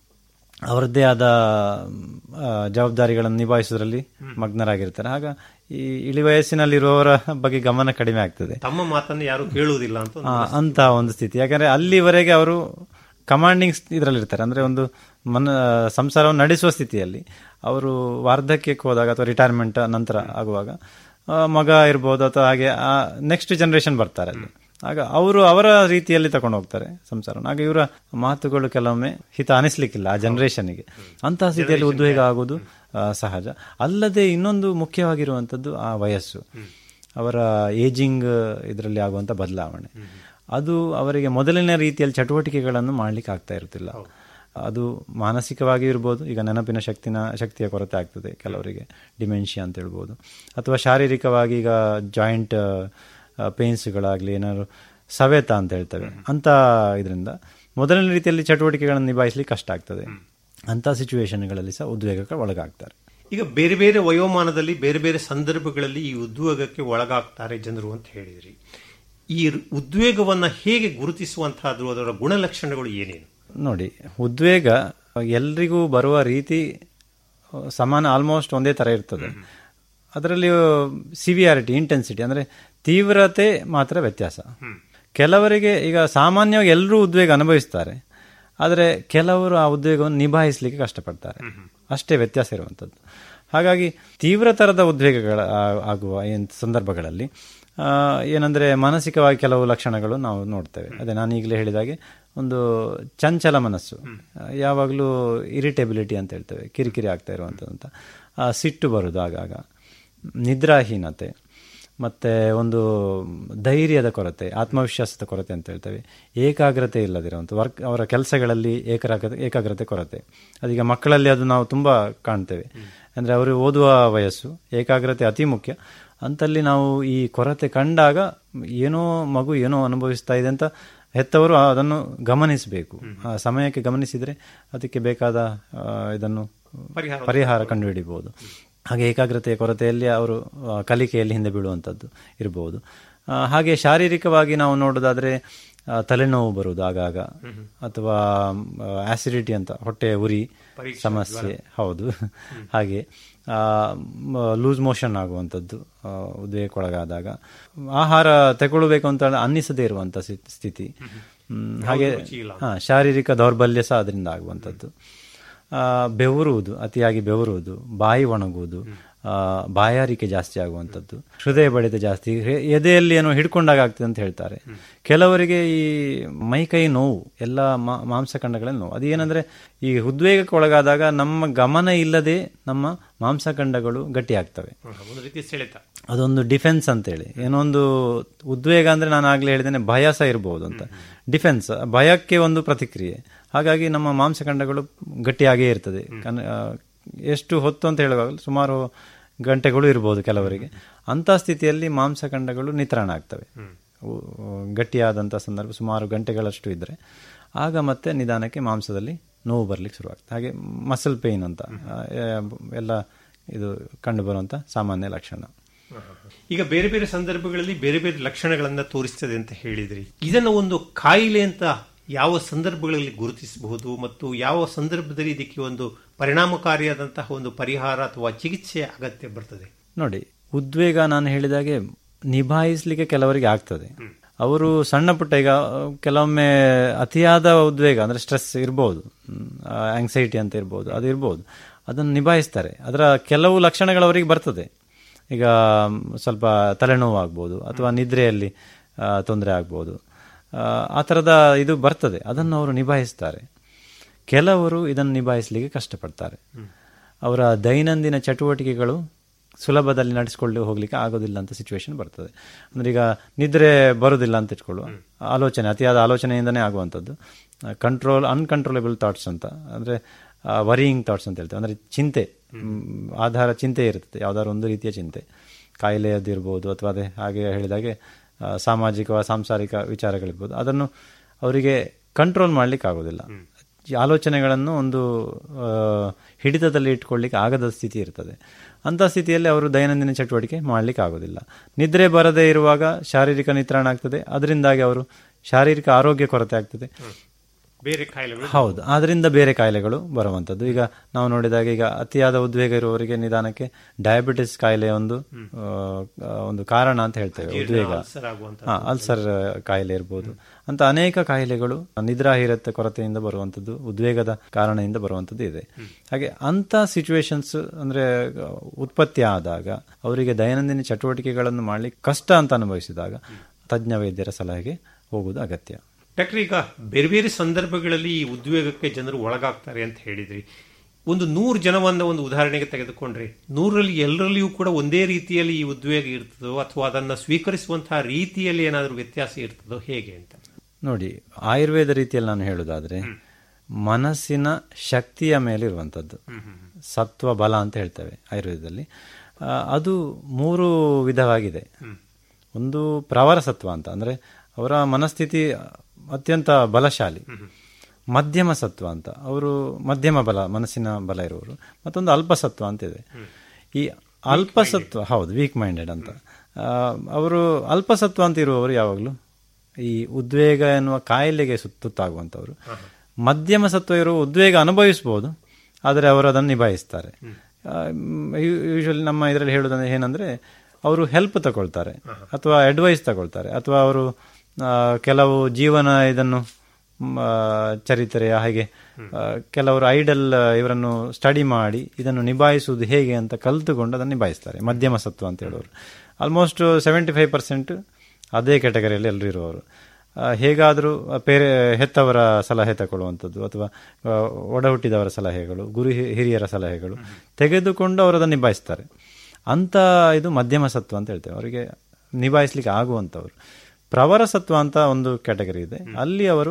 ಅವರದ್ದೇ ಆದ ಆ, ಜವಾಬ್ದಾರಿಗಳನ್ನು ನಿಭಾಯಿಸುವುದರಲ್ಲಿ ಮಗ್ನರಾಗಿರ್ತಾರೆ ಆಗ ಈ ಇಳಿ ವಯಸ್ಸಿನಲ್ಲಿರುವವರ ಬಗ್ಗೆ ಗಮನ ಕಡಿಮೆ ಆಗ್ತದೆ ತಮ್ಮ ಮಾತನ್ನು ಯಾರು ಕೇಳುವುದಿಲ್ಲ ಅಂತ ಒಂದು ಆ, ಅಂತ ಒಂದು ಸ್ಥಿತಿ ಯಾಕಂದ್ರೆ ಅಲ್ಲಿವರೆಗೆ ಅವರು ಕಮಾಂಡಿಂಗ್ ಇದರಲ್ಲಿ ಇರ್ತಾರೆ ಅಂದ್ರೆ ಒಂದು ಮನ ಸಂಸಾರವನ್ನು ನಡೆಸುವ ಸ್ಥಿತಿಯಲ್ಲಿ ಅವರು ವಾರ್ಧಕ್ಯಕ್ಕೆ ಹೋದಾಗ ಅಥವಾ ರಿಟೈರ್ಮೆಂಟ್ ನಂತರ ಆಗುವಾಗ ಆ, ಮಗ ಇರ್ಬೋದು ಅಥವಾ ಹಾಗೆ ನೆಕ್ಸ್ಟ್ ಜನರೇಷನ್ ಬರ್ತಾರೆ ಅಲ್ಲಿ ಆಗ ಅವರು ಅವರ ರೀತಿಯಲ್ಲಿ ತಗೊಂಡು ಹೋಗ್ತಾರೆ ಸಂಸಾರವನ್ನು ಆಗ ಇವರ ಮಾತುಗಳು ಕೆಲವೊಮ್ಮೆ ಹಿತ ಅನಿಸ್ಲಿಕ್ಕಿಲ್ಲ ಆ ಜನರೇಷನ್ಗೆ ಅಂತಹ ಸ್ಥಿತಿಯಲ್ಲಿ ಉದ್ವೇಗ ಆಗೋದು ಆ, ಸಹಜ ಅಲ್ಲದೆ ಇನ್ನೊಂದು ಮುಖ್ಯವಾಗಿರುವಂತದ್ದು ಆ ವಯಸ್ಸು ಅವರ ಏಜಿಂಗ್ ಇದರಲ್ಲಿ ಆಗುವಂತ ಬದಲಾವಣೆ ಅದು ಅವರಿಗೆ ಮೊದಲಿನ ರೀತಿಯಲ್ಲಿ ಚಟುವಟಿಕೆಗಳನ್ನು ಮಾಡ್ಲಿಕ್ಕೆ ಆಗ್ತಾ ಇರುತ್ತಿಲ್ಲ ಅದು ಮಾನಸಿಕವಾಗಿ ಇರ್ಬೋದು ಈಗ ನೆನಪಿನ ಶಕ್ತಿನ ಶಕ್ತಿಯ ಕೊರತೆ ಆಗ್ತದೆ ಕೆಲವರಿಗೆ ಡಿಮೆನ್ಷಿಯಾ ಅಂತ ಹೇಳ್ಬೋದು ಅಥವಾ ಶಾರೀರಿಕವಾಗಿ ಈಗ ಜಾಯಿಂಟ್ ಪೇನ್ಸ್ಗಳಾಗಲಿ ಏನಾದ್ರು ಸವೆತ ಅಂತ ಹೇಳ್ತೇವೆ ಅಂತ ಇದರಿಂದ ಮೊದಲನೇ ರೀತಿಯಲ್ಲಿ ಚಟುವಟಿಕೆಗಳನ್ನು ನಿಭಾಯಿಸಲಿಕ್ಕೆ ಕಷ್ಟ ಆಗ್ತದೆ ಅಂಥ ಸಿಚುವೇಶನ್ಗಳಲ್ಲಿ ಸಹ ಉದ್ವೇಗಕ್ಕೆ ಒಳಗಾಗ್ತಾರೆ ಈಗ ಬೇರೆ ಬೇರೆ ವಯೋಮಾನದಲ್ಲಿ ಬೇರೆ ಬೇರೆ ಸಂದರ್ಭಗಳಲ್ಲಿ ಈ ಉದ್ವೇಗಕ್ಕೆ ಒಳಗಾಗ್ತಾರೆ ಜನರು ಅಂತ ಹೇಳಿದ್ರಿ ಈ ಉದ್ವೇಗವನ್ನ ಹೇಗೆ ಗುರುತಿಸುವಂತಹದ್ದು ಅದರ ಗುಣಲಕ್ಷಣಗಳು ಏನೇನು ನೋಡಿ ಉದ್ವೇಗ ಎಲ್ರಿಗೂ ಬರುವ ರೀತಿ ಸಮಾನ ಆಲ್ಮೋಸ್ಟ್ ಒಂದೇ ಥರ ಇರ್ತದೆ ಅದರಲ್ಲಿ ಸಿವಿಯಾರಿಟಿ ಇಂಟೆನ್ಸಿಟಿ ಅಂದರೆ ತೀವ್ರತೆ ಮಾತ್ರ ವ್ಯತ್ಯಾಸ ಕೆಲವರಿಗೆ ಈಗ ಸಾಮಾನ್ಯವಾಗಿ ಎಲ್ಲರೂ ಉದ್ವೇಗ ಅನುಭವಿಸ್ತಾರೆ ಆದರೆ ಕೆಲವರು ಆ ಉದ್ವೇಗವನ್ನು ನಿಭಾಯಿಸಲಿಕ್ಕೆ ಕಷ್ಟಪಡ್ತಾರೆ ಅಷ್ಟೇ ವ್ಯತ್ಯಾಸ ಇರುವಂಥದ್ದು ಹಾಗಾಗಿ ತೀವ್ರ ಥರದ ಉದ್ವೇಗಗಳ ಆಗುವ ಏನು ಸಂದರ್ಭಗಳಲ್ಲಿ ಏನಂದರೆ ಮಾನಸಿಕವಾಗಿ ಕೆಲವು ಲಕ್ಷಣಗಳು ನಾವು ನೋಡ್ತೇವೆ ಅದೇ ನಾನು ಈಗಲೇ ಹೇಳಿದಾಗೆ ಒಂದು ಚಂಚಲ ಮನಸ್ಸು ಯಾವಾಗಲೂ ಇರಿಟೇಬಿಲಿಟಿ ಅಂತ ಹೇಳ್ತೇವೆ ಕಿರಿಕಿರಿ ಆಗ್ತಾ ಇರುವಂಥದ್ದು ಸಿಟ್ಟು ಬರೋದು ಆಗಾಗ ನಿದ್ರಾಹೀನತೆ ಮತ್ತು ಒಂದು ಧೈರ್ಯದ ಕೊರತೆ ಆತ್ಮವಿಶ್ವಾಸದ ಕೊರತೆ ಅಂತ ಹೇಳ್ತೇವೆ ಏಕಾಗ್ರತೆ ಇಲ್ಲದಿರುವಂಥ ವರ್ಕ್ ಅವರ ಕೆಲಸಗಳಲ್ಲಿ ಏಕಾಗ್ರತೆ ಏಕಾಗ್ರತೆ ಕೊರತೆ ಅದೀಗ ಮಕ್ಕಳಲ್ಲಿ ಅದು ನಾವು ತುಂಬ ಕಾಣ್ತೇವೆ ಅಂದರೆ ಅವರು ಓದುವ ವಯಸ್ಸು ಏಕಾಗ್ರತೆ ಅತಿ ಮುಖ್ಯ ಅಂತಲ್ಲಿ ನಾವು ಈ ಕೊರತೆ ಕಂಡಾಗ ಏನೋ ಮಗು ಏನೋ ಅನುಭವಿಸ್ತಾ ಇದೆ ಅಂತ ಹೆತ್ತವರು ಅದನ್ನು ಗಮನಿಸಬೇಕು ಆ ಸಮಯಕ್ಕೆ ಗಮನಿಸಿದರೆ ಅದಕ್ಕೆ ಬೇಕಾದ ಇದನ್ನು ಪರಿಹಾರ ಕಂಡುಹಿಡಿಬಹುದು ಹಾಗೆ ಏಕಾಗ್ರತೆಯ ಕೊರತೆಯಲ್ಲಿ ಅವರು ಕಲಿಕೆಯಲ್ಲಿ ಹಿಂದೆ ಬೀಳುವಂಥದ್ದು ಇರಬಹುದು ಹಾಗೆ ಶಾರೀರಿಕವಾಗಿ ನಾವು ನೋಡೋದಾದ್ರೆ ತಲೆನೋವು ಬರುವುದು ಆಗಾಗ ಅಥವಾ ಆಸಿಡಿಟಿ ಅಂತ ಹೊಟ್ಟೆ ಉರಿ ಸಮಸ್ಯೆ ಹೌದು ಹಾಗೆ ಲೂಸ್ ಮೋಷನ್ ಆಗುವಂಥದ್ದು ಉದ್ವೇಗಕ್ಕೊಳಗಾದಾಗ ಆಹಾರ ತಗೊಳ್ಬೇಕು ಅಂತ ಅನ್ನಿಸದೇ ಇರುವಂಥ ಸ್ಥಿತಿ ಹಾಗೆ ಹಾ ಶಾರೀರಿಕ ದೌರ್ಬಲ್ಯ ಸಹ ಅದರಿಂದ ಆಗುವಂಥದ್ದು ಬೆವರುವುದು ಅತಿಯಾಗಿ ಬೆವರುವುದು ಬಾಯಿ ಒಣಗುವುದು ಬಾಯಾರಿಕೆ ಜಾಸ್ತಿ ಆಗುವಂಥದ್ದು ಹೃದಯ ಬಡಿತ ಜಾಸ್ತಿ ಎದೆಯಲ್ಲಿ ಏನೋ ಹಿಡ್ಕೊಂಡಾಗ ಆಗ್ತದೆ ಅಂತ ಹೇಳ್ತಾರೆ ಕೆಲವರಿಗೆ ಈ ಮೈಕೈ ನೋವು ಎಲ್ಲ ಮಾಂಸಖಂಡಗಳಲ್ಲಿ ನೋವು ಅದೇನಂದ್ರೆ ಈ ಉದ್ವೇಗಕ್ಕೆ ಒಳಗಾದಾಗ ನಮ್ಮ ಗಮನ ಇಲ್ಲದೆ ನಮ್ಮ ಮಾಂಸಖಂಡಗಳು ಗಟ್ಟಿ ಆಗ್ತವೆ ಅದೊಂದು ಡಿಫೆನ್ಸ್ ಅಂತೇಳಿ ಏನೋ ಒಂದು ಉದ್ವೇಗ ಅಂದ್ರೆ ನಾನು ಆಗ್ಲೇ ಹೇಳಿದ್ದೇನೆ ಭಯ ಸಹ ಇರಬಹುದು ಅಂತ ಡಿಫೆನ್ಸ್ ಭಯಕ್ಕೆ ಒಂದು ಪ್ರತಿಕ್ರಿಯೆ ಹಾಗಾಗಿ ನಮ್ಮ ಮಾಂಸಖಂಡಗಳು ಗಟ್ಟಿಯಾಗೇ ಇರ್ತದೆ ಎಷ್ಟು ಹೊತ್ತು ಅಂತ ಹೇಳುವಾಗ ಸುಮಾರು ಗಂಟೆಗಳು ಇರಬಹುದು ಕೆಲವರಿಗೆ ಅಂತ ಸ್ಥಿತಿಯಲ್ಲಿ ಮಾಂಸಖಂಡಗಳು ನಿತ್ರಾಣ ಆಗ್ತವೆ ಗಟ್ಟಿಯಾದಂಥ ಸಂದರ್ಭ ಸುಮಾರು ಗಂಟೆಗಳಷ್ಟು ಇದ್ದರೆ ಆಗ ಮತ್ತೆ ನಿಧಾನಕ್ಕೆ ಮಾಂಸದಲ್ಲಿ ನೋವು ಬರಲಿಕ್ಕೆ ಶುರುವಾಗ್ತದೆ ಹಾಗೆ ಮಸಲ್ ಪೇಯ್ನ್ ಅಂತ ಎಲ್ಲ ಇದು ಕಂಡುಬರುವಂಥ ಸಾಮಾನ್ಯ ಲಕ್ಷಣ ಈಗ ಬೇರೆ ಬೇರೆ ಸಂದರ್ಭಗಳಲ್ಲಿ ಬೇರೆ ಬೇರೆ ಲಕ್ಷಣಗಳನ್ನ ತೋರಿಸ್ತದೆ ಅಂತ ಹೇಳಿದ್ರಿ ಇದನ್ನು ಒಂದು ಕಾಯಿಲೆ ಅಂತ ಯಾವ ಸಂದರ್ಭಗಳಲ್ಲಿ ಗುರುತಿಸಬಹುದು ಮತ್ತು ಯಾವ ಸಂದರ್ಭದಲ್ಲಿ ಇದಕ್ಕೆ ಒಂದು ಪರಿಣಾಮಕಾರಿಯಾದಂತಹ ಒಂದು ಪರಿಹಾರ ಅಥವಾ ಚಿಕಿತ್ಸೆ ಅಗತ್ಯ ಬರ್ತದೆ ನೋಡಿ ಉದ್ವೇಗ ನಾನು ಹೇಳಿದಾಗೆ ನಿಭಾಯಿಸಲಿಕ್ಕೆ ಕೆಲವರಿಗೆ ಆಗ್ತದೆ ಅವರು ಸಣ್ಣ ಪುಟ್ಟ ಈಗ ಕೆಲವೊಮ್ಮೆ ಅತಿಯಾದ ಉದ್ವೇಗ ಅಂದ್ರೆ ಸ್ಟ್ರೆಸ್ ಇರ್ಬೋದು ಆಂಗ್ಸೈಟಿ ಅಂತ ಇರ್ಬೋದು ಅದು ಇರ್ಬೋದು ಅದನ್ನು ನಿಭಾಯಿಸ್ತಾರೆ ಅದರ ಕೆಲವು ಲಕ್ಷಣಗಳು ಅವರಿಗೆ ಬರ್ತದೆ ಈಗ ಸ್ವಲ್ಪ ತಲೆನೋವು ಆಗ್ಬೋದು ಅಥವಾ ನಿದ್ರೆಯಲ್ಲಿ ತೊಂದರೆ ಆಗ್ಬೋದು ಆ ಥರದ ಇದು ಬರ್ತದೆ ಅದನ್ನು ಅವರು ನಿಭಾಯಿಸ್ತಾರೆ ಕೆಲವರು ಇದನ್ನು ನಿಭಾಯಿಸಲಿಕ್ಕೆ ಕಷ್ಟಪಡ್ತಾರೆ ಅವರ ದೈನಂದಿನ ಚಟುವಟಿಕೆಗಳು ಸುಲಭದಲ್ಲಿ ನಡೆಸಿಕೊಂಡು ಹೋಗ್ಲಿಕ್ಕೆ ಆಗೋದಿಲ್ಲ ಅಂತ ಸಿಚುವೇಶನ್ ಬರ್ತದೆ ಅಂದ್ರೆ ಈಗ ನಿದ್ರೆ ಬರೋದಿಲ್ಲ ಅಂತ ಇಟ್ಕೊಳ್ಳುವ ಆಲೋಚನೆ ಅತಿಯಾದ ಆಲೋಚನೆಯಿಂದನೇ ಆಗುವಂಥದ್ದು ಕಂಟ್ರೋಲ್ ಅನ್ಕಂಟ್ರೋಲೇಬಲ್ ಥಾಟ್ಸ್ ಅಂತ ಅಂದರೆ ವರಿಯಿಂಗ್ ಥಾಟ್ಸ್ ಅಂತ ಹೇಳ್ತೇವೆ ಅಂದರೆ ಚಿಂತೆ ಆಧಾರ ಚಿಂತೆ ಇರ್ತದೆ ಯಾವ್ದಾದ್ರು ಒಂದು ರೀತಿಯ ಚಿಂತೆ ಕಾಯಿಲೆಯದಿರ್ಬೋದು ಅಥವಾ ಅದೇ ಹಾಗೆ ಹೇಳಿದಾಗೆ ಸಾಮಾಜಿಕ ಸಾಂಸಾರಿಕ ವಿಚಾರಗಳಿರ್ಬೋದು ಅದನ್ನು ಅವರಿಗೆ ಕಂಟ್ರೋಲ್ ಮಾಡ್ಲಿಕ್ಕೆ ಆಗೋದಿಲ್ಲ ಆಲೋಚನೆಗಳನ್ನು ಒಂದು ಹಿಡಿತದಲ್ಲಿ ಇಟ್ಕೊಳ್ಳಿಕ್ಕೆ ಆಗದ ಸ್ಥಿತಿ ಇರ್ತದೆ ಅಂಥ ಸ್ಥಿತಿಯಲ್ಲಿ ಅವರು ದೈನಂದಿನ ಚಟುವಟಿಕೆ ಮಾಡಲಿಕ್ಕೆ ಆಗೋದಿಲ್ಲ ನಿದ್ರೆ ಬರದೇ ಇರುವಾಗ ಶಾರೀರಿಕ ನಿತ್ರಾಣ ಆಗ್ತದೆ ಅದರಿಂದಾಗಿ ಅವರು ಶಾರೀರಿಕ ಆರೋಗ್ಯ ಕೊರತೆ ಆಗ್ತದೆ ಬೇರೆ ಕಾಯಿಲೆಗಳು ಹೌದು ಅದರಿಂದ ಬೇರೆ ಕಾಯಿಲೆಗಳು ಬರುವಂಥದ್ದು ಈಗ ನಾವು ನೋಡಿದಾಗ ಈಗ ಅತಿಯಾದ ಉದ್ವೇಗ ಇರುವವರಿಗೆ ನಿಧಾನಕ್ಕೆ ಡಯಾಬಿಟಿಸ್ ಕಾಯಿಲೆ ಒಂದು ಒಂದು ಕಾರಣ ಅಂತ ಹೇಳ್ತೇವೆ ಉದ್ವೇಗ ಅಲ್ಸರ್ ಕಾಯಿಲೆ ಇರ್ಬೋದು ಅಂತ ಅನೇಕ ಕಾಯಿಲೆಗಳು ನಿದ್ರಾಹೀರತೆ ಕೊರತೆಯಿಂದ ಬರುವಂಥದ್ದು ಉದ್ವೇಗದ ಕಾರಣದಿಂದ ಬರುವಂಥದ್ದು ಇದೆ ಹಾಗೆ ಅಂತ ಸಿಚುವೇಶನ್ಸ್ ಅಂದ್ರೆ ಉತ್ಪತ್ತಿ ಆದಾಗ ಅವರಿಗೆ ದೈನಂದಿನ ಚಟುವಟಿಕೆಗಳನ್ನು ಮಾಡ್ಲಿಕ್ಕೆ ಕಷ್ಟ ಅಂತ ಅನುಭವಿಸಿದಾಗ ತಜ್ಞ ವೈದ್ಯರ ಸಲಹೆಗೆ ಹೋಗುವುದು ಅಗತ್ಯ ಡಾಕ್ಟರ್ ಈಗ ಬೇರೆ ಬೇರೆ ಸಂದರ್ಭಗಳಲ್ಲಿ ಈ ಉದ್ವೇಗಕ್ಕೆ ಜನರು ಒಳಗಾಗ್ತಾರೆ ಅಂತ ಹೇಳಿದ್ರಿ ಒಂದು ನೂರು ಜನವನ್ನ ಒಂದು ಉದಾಹರಣೆಗೆ ತೆಗೆದುಕೊಂಡ್ರೆ ನೂರಲ್ಲಿ ಎಲ್ಲರಲ್ಲಿಯೂ ಕೂಡ ಒಂದೇ ರೀತಿಯಲ್ಲಿ ಈ ಉದ್ವೇಗ ಇರ್ತದೋ ಅಥವಾ ಅದನ್ನು ಸ್ವೀಕರಿಸುವಂತಹ ರೀತಿಯಲ್ಲಿ ಏನಾದರೂ ವ್ಯತ್ಯಾಸ ಇರ್ತದೋ ಹೇಗೆ ಅಂತ ನೋಡಿ ಆಯುರ್ವೇದ ರೀತಿಯಲ್ಲಿ ನಾನು ಹೇಳುದಾದ್ರೆ ಮನಸ್ಸಿನ ಶಕ್ತಿಯ ಮೇಲೆ ಇರುವಂಥದ್ದು ಸತ್ವ ಬಲ ಅಂತ ಹೇಳ್ತೇವೆ ಆಯುರ್ವೇದದಲ್ಲಿ ಆ, ಅದು ಮೂರು ವಿಧವಾಗಿದೆ ಒಂದು ಪ್ರವರ ಸತ್ವ ಅಂತ ಅಂದರೆ ಅವರ ಮನಸ್ಥಿತಿ ಅತ್ಯಂತ ಬಲಶಾಲಿ ಮಧ್ಯಮ ಸತ್ವ ಅಂತ ಅವರು ಮಧ್ಯಮ ಬಲ ಮನಸ್ಸಿನ ಬಲ ಇರುವವರು ಮತ್ತೊಂದು ಅಲ್ಪಸತ್ವ ಅಂತಿದೆ ಈ ಅಲ್ಪಸತ್ವ ಹೌದು ವೀಕ್ ಮೈಂಡೆಡ್ ಅಂತ ಆ, ಅವರು ಅಲ್ಪಸತ್ವ ಅಂತ ಇರುವವರು ಯಾವಾಗಲೂ ಈ ಉದ್ವೇಗ ಎನ್ನುವ ಕಾಯಿಲೆಗೆ ಸುತ್ತಾಗುವಂಥವ್ರು ಮಧ್ಯಮ ಸತ್ವ ಇರುವ ಉದ್ವೇಗ ಅನುಭವಿಸಬಹುದು ಆದರೆ ಅವರು ಅದನ್ನು ನಿಭಾಯಿಸ್ತಾರೆ ಯೂಶಲಿ ನಮ್ಮ ಇದರಲ್ಲಿ ಹೇಳೋದಂದ್ರೆ ಏನಂದ್ರೆ ಅವರು ಹೆಲ್ಪ್ ತಗೊಳ್ತಾರೆ ಅಥವಾ ಅಡ್ವೈಸ್ ತಗೊಳ್ತಾರೆ ಅಥವಾ ಅವರು ಆ, ಕೆಲವು ಜೀವನ ಇದನ್ನು ಮ್, ಆ, ಚರಿತ್ರೆಯ ಹಾಗೆ ಆ, ಕೆಲವರು ಐಡಲ್ ಇವರನ್ನು ಸ್ಟಡಿ ಮಾಡಿ ಇದನ್ನು ನಿಭಾಯಿಸುವುದು ಹೇಗೆ ಅಂತ ಕಲಿತುಕೊಂಡು ಅದನ್ನು ನಿಭಾಯಿಸ್ತಾರೆ ಮಧ್ಯಮ ಸತ್ವ ಅಂತ ಹೇಳೋರು ಆಲ್ಮೋಸ್ಟ್ ಸೆವೆಂಟಿ ಫೈವ್ ಪರ್ಸೆಂಟ್ ಅದೇ ಕ್ಯಾಟಗರಿಯಲ್ಲಿ ಎಲ್ಲರೂ ಇರುವವರು ಆ, ಹೇಗಾದರೂ ಬೇರೆ ಹೆತ್ತವರ ಸಲಹೆ ತಗೊಳ್ಳುವಂಥದ್ದು ಅಥವಾ ಆ, ಒಡ ಹುಟ್ಟಿದವರ ಸಲಹೆಗಳು ಗುರು ಹಿ- ಹಿರಿಯರ ಸಲಹೆಗಳು ತೆಗೆದುಕೊಂಡು ಅವರು ಅದನ್ನು ನಿಭಾಯಿಸ್ತಾರೆ ಅಂತ ಇದು ಮಧ್ಯಮ ಸತ್ವ ಅಂತ ಹೇಳ್ತೇವೆ ಅವರಿಗೆ ನಿಭಾಯಿಸ್ಲಿಕ್ಕೆ ಆಗುವಂಥವ್ರು ಪ್ರವರ ಸತ್ವ ಅಂತ ಒಂದು ಕ್ಯಾಟಗರಿ ಇದೆ ಅಲ್ಲಿ ಅವರು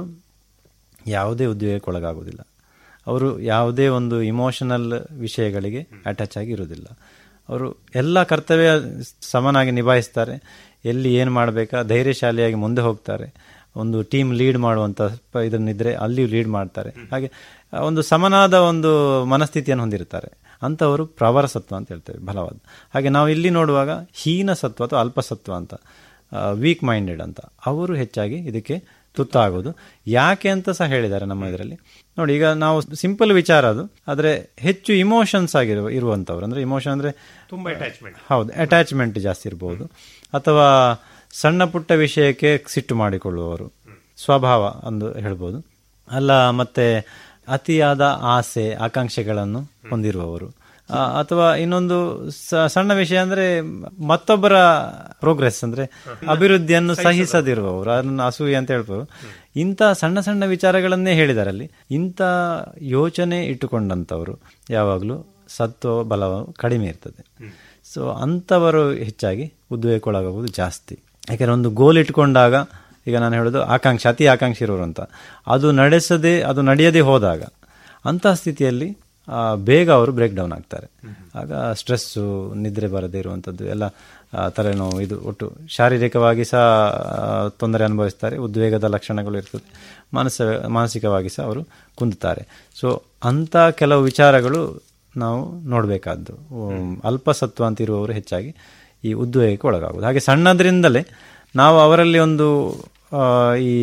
ಯಾವುದೇ ಉದ್ವೇಗಕ್ಕೆ ಒಳಗಾಗುವುದಿಲ್ಲ ಅವರು ಯಾವುದೇ ಒಂದು ಇಮೋಷನಲ್ ವಿಷಯಗಳಿಗೆ ಅಟ್ಯಾಚ್ ಆಗಿ ಇರುವುದಿಲ್ಲ ಅವರು ಎಲ್ಲ ಕರ್ತವ್ಯ ಸಮನಾಗಿ ನಿಭಾಯಿಸ್ತಾರೆ ಎಲ್ಲಿ ಏನು ಮಾಡಬೇಕಾ ಧೈರ್ಯಶಾಲಿಯಾಗಿ ಮುಂದೆ ಹೋಗ್ತಾರೆ ಒಂದು ಟೀಮ್ ಲೀಡ್ ಮಾಡುವಂಥ ಪ- ಇದನ್ನಿದ್ರೆ ಅಲ್ಲಿ ಲೀಡ್ ಮಾಡ್ತಾರೆ ಹಾಗೆ ಆ, ಒಂದು ಸಮನಾದ ಒಂದು ಮನಸ್ಥಿತಿಯನ್ನು ಹೊಂದಿರ್ತಾರೆ ಅಂಥವರು ಪ್ರವರ ಸತ್ವ ಅಂತ ಹೇಳ್ತೇವೆ ಬಲವಾದ ಹಾಗೆ ನಾವು ಇಲ್ಲಿ ನೋಡುವಾಗ ಹೀನ ಸತ್ವ ಅಥವಾ ಅಲ್ಪಸತ್ವ ಅಂತ ವೀಕ್ ಮೈಂಡೆಡ್ ಅಂತ ಅವರು ಹೆಚ್ಚಾಗಿ ಇದಕ್ಕೆ ತುತ್ತಾಗೋದು ಯಾಕೆ ಅಂತ ಸಹ ಹೇಳಿದ್ದಾರೆ ನಮ್ಮ ಇದರಲ್ಲಿ ನೋಡಿ ಈಗ ನಾವು ಸಿಂಪಲ್ ವಿಚಾರ ಅದು ಆದರೆ ಹೆಚ್ಚು ಇಮೋಷನ್ಸ್ ಆಗಿರುವ ಇರುವಂಥವ್ರು ಅಂದ್ರೆ ಇಮೋಷನ್ ಅಂದ್ರೆ ತುಂಬಾ ಅಟ್ಯಾಚ್ಮೆಂಟ್ ಹೌದು ಅಟ್ಯಾಚ್ಮೆಂಟ್ ಜಾಸ್ತಿ ಇರಬಹುದು ಅಥವಾ ಸಣ್ಣ ಪುಟ್ಟ ವಿಷಯಕ್ಕೆ ಸಿಟ್ಟು ಮಾಡಿಕೊಳ್ಳುವವರು ಸ್ವಭಾವ ಎಂದು ಹೇಳ್ಬೋದು ಅಲ್ಲ ಮತ್ತೆ ಅತಿಯಾದ ಆಸೆ ಆಕಾಂಕ್ಷೆಗಳನ್ನು ಹೊಂದಿರುವವರು ಆ, ಅಥವಾ ಇನ್ನೊಂದು ಸ- ಸಣ್ಣ ವಿಷಯ ಅಂದ್ರೆ ಮತ್ತೊಬ್ಬರ ಪ್ರೋಗ್ರೆಸ್ ಅಂದ್ರೆ ಅಭಿವೃದ್ಧಿಯನ್ನು ಸಹಿಸದಿರುವವರು ಅದನ್ನು ಅಸೂಯೆ ಅಂತ ಹೇಳ್ಬೋದು ಇಂಥ ಸಣ್ಣ ಸಣ್ಣ ವಿಚಾರಗಳನ್ನೇ ಹೇಳಿದ್ದಾರೆ ಅಲ್ಲಿ ಇಂಥ ಯೋಚನೆ ಇಟ್ಟುಕೊಂಡಂಥವರು ಯಾವಾಗಲೂ ಸತ್ವ ಬಲವು ಕಡಿಮೆ ಇರ್ತದೆ ಸೊ ಅಂಥವರು ಹೆಚ್ಚಾಗಿ ಉದ್ವೇಗಕ್ಕೊಳಗಾಗುವುದು ಜಾಸ್ತಿ ಯಾಕೆಂದ್ರೆ ಒಂದು ಗೋಲ್ ಇಟ್ಕೊಂಡಾಗ ಈಗ ನಾನು ಹೇಳೋದು ಆಕಾಂಕ್ಷೆ ಅತಿ ಆಕಾಂಕ್ಷೆ ಇರೋರು ಅಂತ ಅದು ನಡೆಸದೆ ಅದು ನಡೆಯದೆ ಹೋದಾಗ ಅಂತಹ ಸ್ಥಿತಿಯಲ್ಲಿ ಆ, ಬೇಗ ಅವರು ಬ್ರೇಕ್ ಡೌನ್ ಆಗ್ತಾರೆ ಆಗ ಸ್ಟ್ರೆಸ್ಸು ನಿದ್ರೆ ಬರದೇ ಇರುವಂಥದ್ದು ಎಲ್ಲ ಆ, ತಲೆನೋವು ಇದು ಒಟ್ಟು ಶಾರೀರಿಕವಾಗಿ ಸಹ ಆ, ತೊಂದರೆ ಅನುಭವಿಸ್ತಾರೆ ಉದ್ವೇಗದ ಲಕ್ಷಣಗಳು ಇರ್ತದೆ ಮಾನಸ ಮಾನಸಿಕವಾಗಿ ಸಹ ಅವರು ಕುಂದುತ್ತಾರೆ ಸೊ ಅಂಥ ಕೆಲವು ವಿಚಾರಗಳು ನಾವು ನೋಡಬೇಕಾದ್ದು ಅಲ್ಪಸತ್ವ ಅಂತ ಇರುವವರು ಹೆಚ್ಚಾಗಿ ಈ ಉದ್ವೇಗಕ್ಕೆ ಒಳಗಾಗುವುದು ಹಾಗೆ ಸಣ್ಣದ್ರಿಂದಲೇ ನಾವು ಅವರಲ್ಲಿ ಒಂದು ಆ, ಈ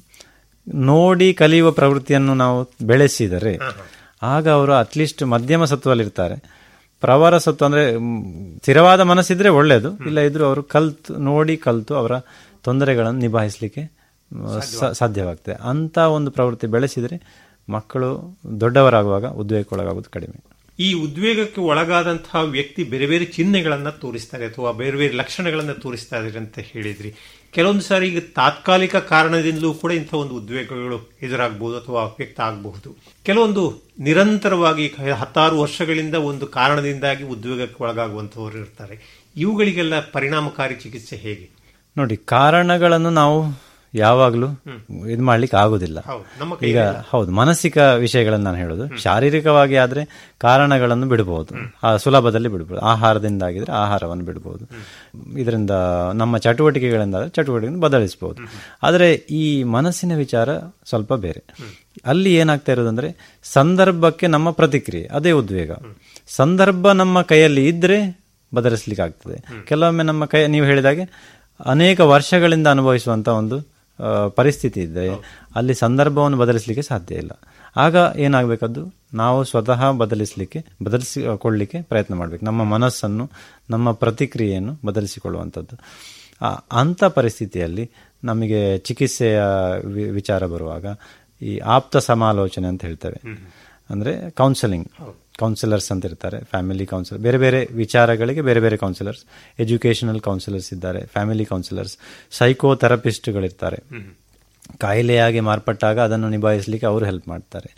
ನೋಡಿ ಕಲಿಯುವ ಪ್ರವೃತ್ತಿಯನ್ನು ನಾವು ಬೆಳೆಸಿದರೆ ಆಗ ಅವರು ಅಟ್ಲೀಸ್ಟ್ ಮಧ್ಯಮ ಸತ್ವದಲ್ಲಿರ್ತಾರೆ ಪ್ರವರ ಸತ್ವ ಅಂದ್ರೆ ಮ್, ಸ್ಥಿರವಾದ ಮನಸ್ಸಿದ್ರೆ ಒಳ್ಳೆಯದು ಇಲ್ಲ ಇದ್ರೂ ಅವರು ಕಲ್ತು ನೋಡಿ ಕಲ್ತು ಅವರ ತೊಂದರೆಗಳನ್ನು ನಿಭಾಯಿಸಲಿಕ್ಕೆ ಸಾಧ್ಯವಾಗ್ತದೆ ಅಂತ ಒಂದು ಪ್ರವೃತ್ತಿ ಬೆಳೆಸಿದರೆ ಮಕ್ಕಳು ದೊಡ್ಡವರಾಗುವಾಗ ಉದ್ವೇಗಕ್ಕೊಳಗಾಗೋದು ಕಡಿಮೆ ಈ ಉದ್ವೇಗಕ್ಕೆ ಒಳಗಾದಂತಹ ವ್ಯಕ್ತಿ ಬೇರೆ ಬೇರೆ ಚಿಹ್ನೆಗಳನ್ನ ತೋರಿಸ್ತಾರೆ ಅಥವಾ ಬೇರೆ ಬೇರೆ ಲಕ್ಷಣಗಳನ್ನ ತೋರಿಸ್ತಾ ಇದ್ದಾರೆ ಅಂತ ಹೇಳಿದ್ರಿ ಕೆಲವೊಂದು ಸಾರಿ ಈಗ ತಾತ್ಕಾಲಿಕ ಕಾರಣದಿಂದಲೂ ಕೂಡ ಇಂಥ ಒಂದು ಉದ್ವೇಗಗಳು ಎದುರಾಗಬಹುದು ಅಥವಾ ವ್ಯಕ್ತ ಆಗಬಹುದು ಕೆಲವೊಂದು ನಿರಂತರವಾಗಿ ಕ- ಹತ್ತಾರು ವರ್ಷಗಳಿಂದ ಒಂದು ಕಾರಣದಿಂದಾಗಿ ಉದ್ವೇಗಕ್ಕೆ ಒಳಗಾಗುವಂತವರು ಇರ್ತಾರೆ ಇವುಗಳಿಗೆಲ್ಲ ಪರಿಣಾಮಕಾರಿ ಚಿಕಿತ್ಸೆ ಹೇಗೆ ನೋಡಿ ಕಾರಣಗಳನ್ನು ನಾವು ಯಾವಾಗಲೂ ಇದು ಮಾಡ್ಲಿಕ್ಕೆ ಆಗುದಿಲ್ಲ ಹೌದು ನಮ್ಮ ಈಗ ಹೌದು ಮಾನಸಿಕ ವಿಷಯಗಳನ್ನು ನಾನು ಹೇಳೋದು ಶಾರೀರಿಕವಾಗಿ ಆದ್ರೆ ಕಾರಣಗಳನ್ನು ಬಿಡಬಹುದು ಆ ಸುಲಭದಲ್ಲಿ ಬಿಡಬಹುದು ಆಹಾರದಿಂದಾಗಿದ್ರೆ ಆಹಾರವನ್ನು ಬಿಡಬಹುದು ಇದರಿಂದ ನಮ್ಮ ಚಟುವಟಿಕೆಗಳಿಂದ ಚಟುವಟಿಕೆಯನ್ನು ಬದಲಿಸಬಹುದು ಆದರೆ ಈ ಮನಸ್ಸಿನ ವಿಚಾರ ಸ್ವಲ್ಪ ಬೇರೆ ಅಲ್ಲಿ ಏನಾಗ್ತಾ ಇರೋದಂದ್ರೆ ಸಂದರ್ಭಕ್ಕೆ ನಮ್ಮ ಪ್ರತಿಕ್ರಿಯೆ ಅದೇ ಉದ್ವೇಗ ಸಂದರ್ಭ ನಮ್ಮ ಕೈಯಲ್ಲಿ ಇದ್ರೆ ಬದಲಿಸ್ಲಿಕ್ಕೆ ಆಗ್ತದೆ ಕೆಲವೊಮ್ಮೆ ನಮ್ಮ ಕೈ ನೀವು ಹೇಳಿದಾಗೆ ಅನೇಕ ವರ್ಷಗಳಿಂದ ಅನುಭವಿಸುವಂತ ಒಂದು ಆ, ಪರಿಸ್ಥಿತಿ ಇದ್ದರೆ ಅಲ್ಲಿ ಸಂದರ್ಭವನ್ನು ಬದಲಿಸಲಿಕ್ಕೆ ಸಾಧ್ಯ ಇಲ್ಲ ಆಗ ಏನಾಗಬೇಕದ್ದು ನಾವು ಸ್ವತಃ ಬದಲಿಸಲಿಕ್ಕೆ ಬದಲಿಸಿಕೊಳ್ಳಿಕ್ಕೆ ಪ್ರಯತ್ನ ಮಾಡಬೇಕು ನಮ್ಮ ಮನಸ್ಸನ್ನು ನಮ್ಮ ಪ್ರತಿಕ್ರಿಯೆಯನ್ನು ಬದಲಿಸಿಕೊಳ್ಳುವಂಥದ್ದು ಆ, ಅಂಥ ಪರಿಸ್ಥಿತಿಯಲ್ಲಿ ನಮಗೆ ಚಿಕಿತ್ಸೆಯ ವಿ- ವಿಚಾರ ಬರುವಾಗ ಈ ಆಪ್ತ ಸಮಾಲೋಚನೆ ಅಂತ ಹೇಳ್ತೇವೆ ಅಂದ್ರೆ ಕೌನ್ಸೆಲಿಂಗ್ ಕೌನ್ಸಿಲರ್ಸ್ ಅಂತ ಇರ್ತಾರೆ ಫ್ಯಾಮಿಲಿ ಕೌನ್ಸಿಲರ್ ಬೇರೆ ಬೇರೆ ವಿಚಾರಗಳಿಗೆ ಬೇರೆ ಬೇರೆ ಕೌನ್ಸಿಲರ್ಸ್ ಎಜುಕೇಶನಲ್ ಕೌನ್ಸಿಲರ್ಸ್ ಇದ್ದಾರೆ ಫ್ಯಾಮಿಲಿ ಕೌನ್ಸಿಲರ್ಸ್ ಸೈಕೋ ಥೆರಪಿಸ್ಟ್ಗಳಿರ್ತಾರೆ ಕಾಯಿಲೆಯಾಗಿ ಮಾರ್ಪಟ್ಟಾಗ ಅದನ್ನು ನಿಭಾಯಿಸಲಿಕ್ಕೆ ಅವರು ಹೆಲ್ಪ್ ಮಾಡ್ತಾರೆ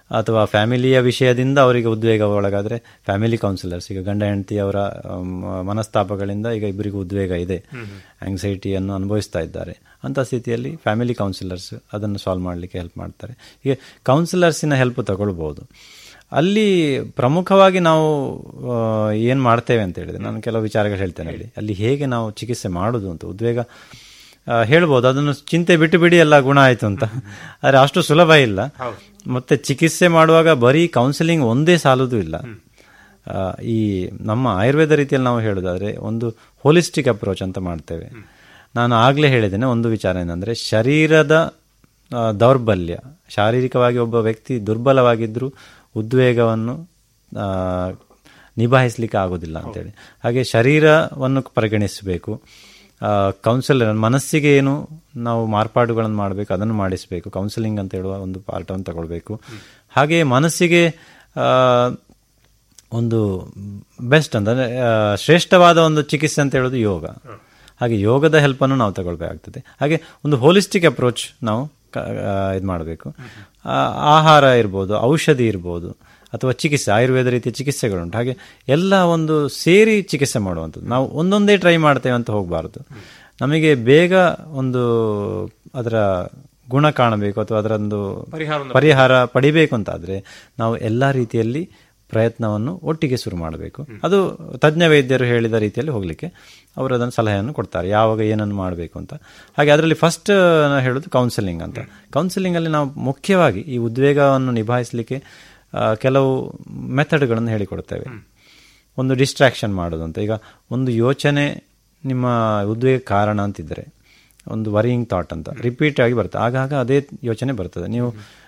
ಅಥವಾ ಫ್ಯಾಮಿಲಿಯ ವಿಷಯದಿಂದ ಅವರಿಗೆ ಉದ್ವೇಗ ಒಳಗಾದ್ರೆ ಫ್ಯಾಮಿಲಿ ಕೌನ್ಸಿಲರ್ಸ್ ಈಗ ಗಂಡ ಹೆಂಡತಿ ಅವರ ಮನಸ್ತಾಪಗಳಿಂದ ಈಗ ಇಬ್ಬರಿಗೂ ಉದ್ವೇಗ ಇದೆ ಆಂಗ್ಸೈಟಿಯನ್ನು ಅನುಭವಿಸ್ತಾ ಇದ್ದಾರೆ ಅಂತ ಸ್ಥಿತಿಯಲ್ಲಿ ಫ್ಯಾಮಿಲಿ ಕೌನ್ಸಿಲರ್ಸ್ ಅದನ್ನು ಸಾಲ್ವ್ ಮಾಡಲಿಕ್ಕೆ ಹೆಲ್ಪ್ ಮಾಡ್ತಾರೆ ಹೀಗೆ ಕೌನ್ಸಿಲರ್ಸಿನ ಹೆಲ್ಪ್ ತಗೊಳ್ಬಹುದು ಅಲ್ಲಿ ಪ್ರಮುಖವಾಗಿ ನಾವು ಏನು ಮಾಡ್ತೇವೆ ಅಂತ ಹೇಳಿದ್ರೆ ನಾನು ಕೆಲವು ವಿಚಾರಗಳು ಹೇಳ್ತೇನೆ ಅಲ್ಲಿ ಅಲ್ಲಿ ಹೇಗೆ ನಾವು ಚಿಕಿತ್ಸೆ ಮಾಡೋದು ಅಂತ ಉದ್ವೇಗ ಹೇಳ್ಬೋದು ಅದನ್ನು ಚಿಂತೆ ಬಿಟ್ಟು ಬಿಡಿ ಎಲ್ಲ ಗುಣ ಆಯಿತು ಅಂತ ಆದರೆ ಅಷ್ಟು ಸುಲಭ ಇಲ್ಲ ಮತ್ತೆ ಚಿಕಿತ್ಸೆ ಮಾಡುವಾಗ ಬರೀ ಕೌನ್ಸಿಲಿಂಗ್ ಒಂದೇ ಸಾಲುದು ಇಲ್ಲ ಈ ನಮ್ಮ ಆಯುರ್ವೇದ ರೀತಿಯಲ್ಲಿ ನಾವು ಹೇಳೋದಾದ್ರೆ ಒಂದು ಹೋಲಿಸ್ಟಿಕ್ ಅಪ್ರೋಚ್ ಅಂತ ಮಾಡ್ತೇವೆ ನಾನು ಆಗಲೇ ಹೇಳಿದ್ದೇನೆ ಒಂದು ವಿಚಾರ ಏನಂದ್ರೆ ಶರೀರದ ದೌರ್ಬಲ್ಯ ಶಾರೀರಿಕವಾಗಿ ಒಬ್ಬ ವ್ಯಕ್ತಿ ದುರ್ಬಲವಾಗಿದ್ದರೂ ಉದ್ವೇಗವನ್ನು ನಿಭಾಯಿಸಲಿಕ್ಕೆ ಆಗೋದಿಲ್ಲ ಅಂತೇಳಿ ಹಾಗೆ ಶರೀರವನ್ನು ಪರಿಗಣಿಸಬೇಕು ಕೌನ್ಸಿಲರ್ ಮನಸ್ಸಿಗೆ ಏನು ನಾವು ಮಾರ್ಪಾಡುಗಳನ್ನು ಮಾಡಬೇಕು ಅದನ್ನು ಮಾಡಿಸಬೇಕು ಕೌನ್ಸಿಲಿಂಗ್ ಅಂತ ಹೇಳುವ ಒಂದು ಪಾರ್ಟನ್ನು ತಗೊಳ್ಬೇಕು ಹಾಗೆ ಮನಸ್ಸಿಗೆ ಒಂದು ಬೆಸ್ಟ್ ಅಂತಂದರೆ ಶ್ರೇಷ್ಠವಾದ ಒಂದು ಚಿಕಿತ್ಸೆ ಅಂತ ಹೇಳೋದು ಯೋಗ ಹಾಗೆ ಯೋಗದ ಹೆಲ್ಪನ್ನು ನಾವು ತಗೊಳ್ಬೇಕಾಗ್ತದೆ ಹಾಗೆ ಒಂದು ಹೋಲಿಸ್ಟಿಕ್ ಅಪ್ರೋಚ್ ನಾವು ಇದು ಮಾಡಬೇಕು ಆಹಾರ ಇರ್ಬೋದು ಔಷಧಿ ಇರ್ಬೋದು ಅಥವಾ ಚಿಕಿತ್ಸೆ ಆಯುರ್ವೇದ ರೀತಿಯ ಚಿಕಿತ್ಸೆಗಳುಂಟು ಹಾಗೆ ಎಲ್ಲ ಒಂದು ಸೇರಿ ಚಿಕಿತ್ಸೆ ಮಾಡುವಂಥದ್ದು ನಾವು ಒಂದೊಂದೇ ಟ್ರೈ ಮಾಡ್ತೇವೆ ಅಂತ ಹೋಗಬಾರ್ದು ನಮಗೆ ಬೇಗ ಒಂದು ಅದರ ಗುಣ ಕಾಣಬೇಕು ಅಥವಾ ಅದರೊಂದು ಪರಿಹಾರ ಪಡಿಬೇಕು ಅಂತಾದರೆ ನಾವು ಎಲ್ಲ ರೀತಿಯಲ್ಲಿ ಪ್ರಯತ್ನವನ್ನು ಒಟ್ಟಿಗೆ ಶುರು ಮಾಡಬೇಕು ಅದು ತಜ್ಞ ವೈದ್ಯರು ಹೇಳಿದ ರೀತಿಯಲ್ಲಿ ಹೋಗಲಿಕ್ಕೆ ಅವರು ಅದನ್ನು ಸಲಹೆಯನ್ನು ಕೊಡ್ತಾರೆ ಯಾವಾಗ ಏನನ್ನು ಮಾಡಬೇಕು ಅಂತ ಹಾಗೆ ಅದರಲ್ಲಿ ಫಸ್ಟ್ ಹೇಳೋದು ಕೌನ್ಸಿಲಿಂಗ್ ಅಂತ ಕೌನ್ಸಿಲಿಂಗಲ್ಲಿ ನಾವು ಮುಖ್ಯವಾಗಿ ಈ ಉದ್ವೇಗವನ್ನು ನಿಭಾಯಿಸಲಿಕ್ಕೆ ಕೆಲವು ಮೆಥಡ್ಗಳನ್ನು ಹೇಳಿಕೊಡ್ತೇವೆ ಒಂದು ಡಿಸ್ಟ್ರಾಕ್ಷನ್ ಮಾಡೋದು ಅಂತ ಈಗ ಒಂದು ಯೋಚನೆ ನಿಮ್ಮ ಉದ್ವೇಗ ಕಾರಣ ಅಂತಿದ್ದರೆ ಒಂದು ವರಿಯಿಂಗ್ ಥಾಟ್ ಅಂತ ರಿಪೀಟ್ ಆಗಿ ಬರ್ತದೆ ಆಗಾಗ ಅದೇ ಯೋಚನೆ ಬರ್ತದೆ ನೀವು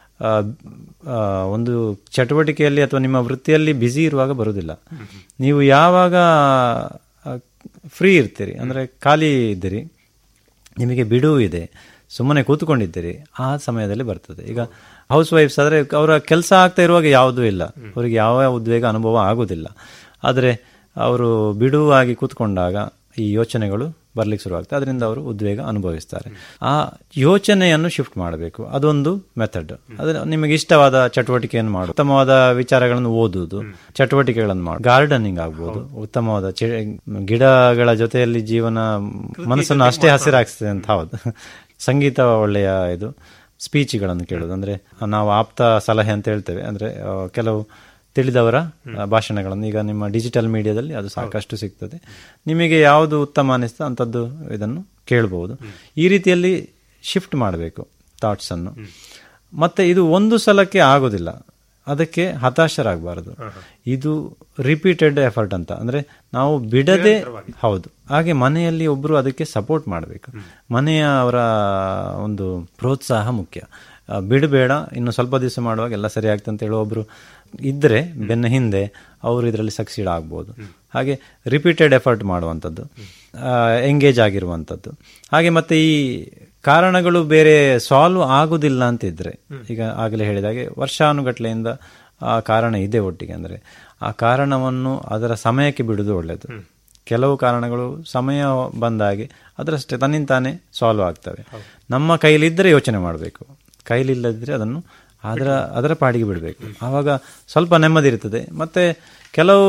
ಒಂದು ಚಟುವಟಿಕೆಯಲ್ಲಿ ಅಥವಾ ನಿಮ್ಮ ವೃತ್ತಿಯಲ್ಲಿ ಬ್ಯುಸಿ ಇರುವಾಗ ಬರುವುದಿಲ್ಲ ನೀವು ಯಾವಾಗ ಫ್ರೀ ಇರ್ತೀರಿ ಅಂದರೆ ಖಾಲಿ ಇದ್ದೀರಿ ನಿಮಗೆ ಬಿಡುವು ಇದೆ ಸುಮ್ಮನೆ ಕೂತ್ಕೊಂಡಿದ್ದೀರಿ ಆ ಸಮಯದಲ್ಲಿ ಬರ್ತದೆ ಈಗ ಹೌಸ್ ವೈಫ್ಸ್ ಆದರೆ ಅವರ ಕೆಲಸ ಆಗ್ತಾ ಇರುವಾಗ ಯಾವುದೂ ಇಲ್ಲ ಅವರಿಗೆ ಯಾವ ಉದ್ವೇಗ ಅನುಭವ ಆಗುವುದಿಲ್ಲ ಆದರೆ ಅವರು ಬಿಡುವಾಗಿ ಕೂತ್ಕೊಂಡಾಗ ಈ ಯೋಚನೆಗಳು ಬರ್ಲಿಕ್ಕೆ ಶುರುವಾಗ್ತದೆ ಅದರಿಂದ ಅವರು ಉದ್ವೇಗ ಅನುಭವಿಸ್ತಾರೆ ಆ ಯೋಚನೆಯನ್ನು ಶಿಫ್ಟ್ ಮಾಡಬೇಕು ಅದೊಂದು ಮೆಥಡ್ ಅದರ ನಿಮಗೆ ಇಷ್ಟವಾದ ಚಟುವಟಿಕೆಯನ್ನು ಮಾಡು ಉತ್ತಮವಾದ ವಿಚಾರಗಳನ್ನು ಓದುವುದು ಚಟುವಟಿಕೆಗಳನ್ನು ಮಾಡು ಗಾರ್ಡನಿಂಗ್ ಆಗ್ಬೋದು ಉತ್ತಮವಾದ ಗಿಡಗಳ ಜೊತೆಯಲ್ಲಿ ಜೀವನ ಮನಸ್ಸನ್ನು ಅಷ್ಟೇ ಹಸಿರಾಗಿಸ್ತದೆ ಅಂತ ಹೌದು ಸಂಗೀತ ಒಳ್ಳೆಯ ಇದು ಸ್ಪೀಚ್ಗಳನ್ನು ಕೇಳೋದು ಅಂದ್ರೆ ನಾವು ಆಪ್ತ ಸಲಹೆ ಅಂತ ಹೇಳ್ತೇವೆ ಅಂದ್ರೆ ಕೆಲವು ತಿಳಿದವರ ಭಾಷಣಗಳನ್ನು ಈಗ ನಿಮ್ಮ ಡಿಜಿಟಲ್ ಮೀಡಿಯಾದಲ್ಲಿ ಅದು ಸಾಕಷ್ಟು ಸಿಗ್ತದೆ ನಿಮಗೆ ಯಾವುದು ಉತ್ತಮ ಅನಿಸ್ತಾ ಅಂಥದ್ದು ಇದನ್ನು ಕೇಳಬಹುದು ಈ ರೀತಿಯಲ್ಲಿ ಶಿಫ್ಟ್ ಮಾಡಬೇಕು ಥಾಟ್ಸನ್ನು ಮತ್ತೆ ಇದು ಒಂದು ಸಲಕ್ಕೆ ಆಗೋದಿಲ್ಲ ಅದಕ್ಕೆ ಹತಾಶರಾಗಬಾರದು ಇದು ರಿಪೀಟೆಡ್ ಎಫರ್ಟ್ ಅಂತ ಅಂದ್ರೆ ನಾವು ಬಿಡದೆ ಹೌದು ಹಾಗೆ ಮನೆಯಲ್ಲಿ ಒಬ್ಬರು ಅದಕ್ಕೆ ಸಪೋರ್ಟ್ ಮಾಡಬೇಕು ಮನೆಯ ಅವರ ಒಂದು ಪ್ರೋತ್ಸಾಹ ಮುಖ್ಯ ಬಿಡಬೇಡ ಇನ್ನು ಸ್ವಲ್ಪ ದಿವಸ ಮಾಡುವಾಗ ಎಲ್ಲ ಸರಿ ಆಗ್ತದೆ ಅಂತ ಹೇಳಿ ಒಬ್ರು ಇದ್ದರೆ ಬೆನ್ನ ಹಿಂದೆ ಅವರು ಇದರಲ್ಲಿ ಸಕ್ಸೀಡ್ ಆಗ್ಬೋದು ಹಾಗೆ ರಿಪೀಟೆಡ್ ಎಫರ್ಟ್ ಮಾಡುವಂಥದ್ದು ಎಂಗೇಜ್ ಆಗಿರುವಂಥದ್ದು ಹಾಗೆ ಮತ್ತೆ ಈ ಕಾರಣಗಳು ಬೇರೆ ಸಾಲ್ವ್ ಆಗುದಿಲ್ಲ ಅಂತಿದ್ರೆ ಈಗ ಆಗಲೇ ಹೇಳಿದಾಗೆ ವರ್ಷಾನುಗಟ್ಲೆಯಿಂದ ಆ ಕಾರಣ ಇದೆ ಒಟ್ಟಿಗೆ ಅಂದರೆ ಆ ಕಾರಣವನ್ನು ಅದರ ಸಮಯಕ್ಕೆ ಬಿಡುವುದು ಒಳ್ಳೆಯದು ಕೆಲವು ಕಾರಣಗಳು ಸಮಯ ಬಂದಾಗೆ ಅದರಷ್ಟೇ ತನ್ನಿಂತಾನೆ ಸಾಲ್ವ್ ಆಗ್ತವೆ ನಮ್ಮ ಕೈಲಿದ್ದರೆ ಯೋಚನೆ ಮಾಡಬೇಕು ಕೈಲಿಲ್ಲದಿದ್ರೆ ಅದನ್ನು ಅದರ ಅದರ ಪಾಡಿಗೆ ಬಿಡಬೇಕು ಆವಾಗ ಸ್ವಲ್ಪ ನೆಮ್ಮದಿ ಇರ್ತದೆ ಮತ್ತೆ ಕೆಲವು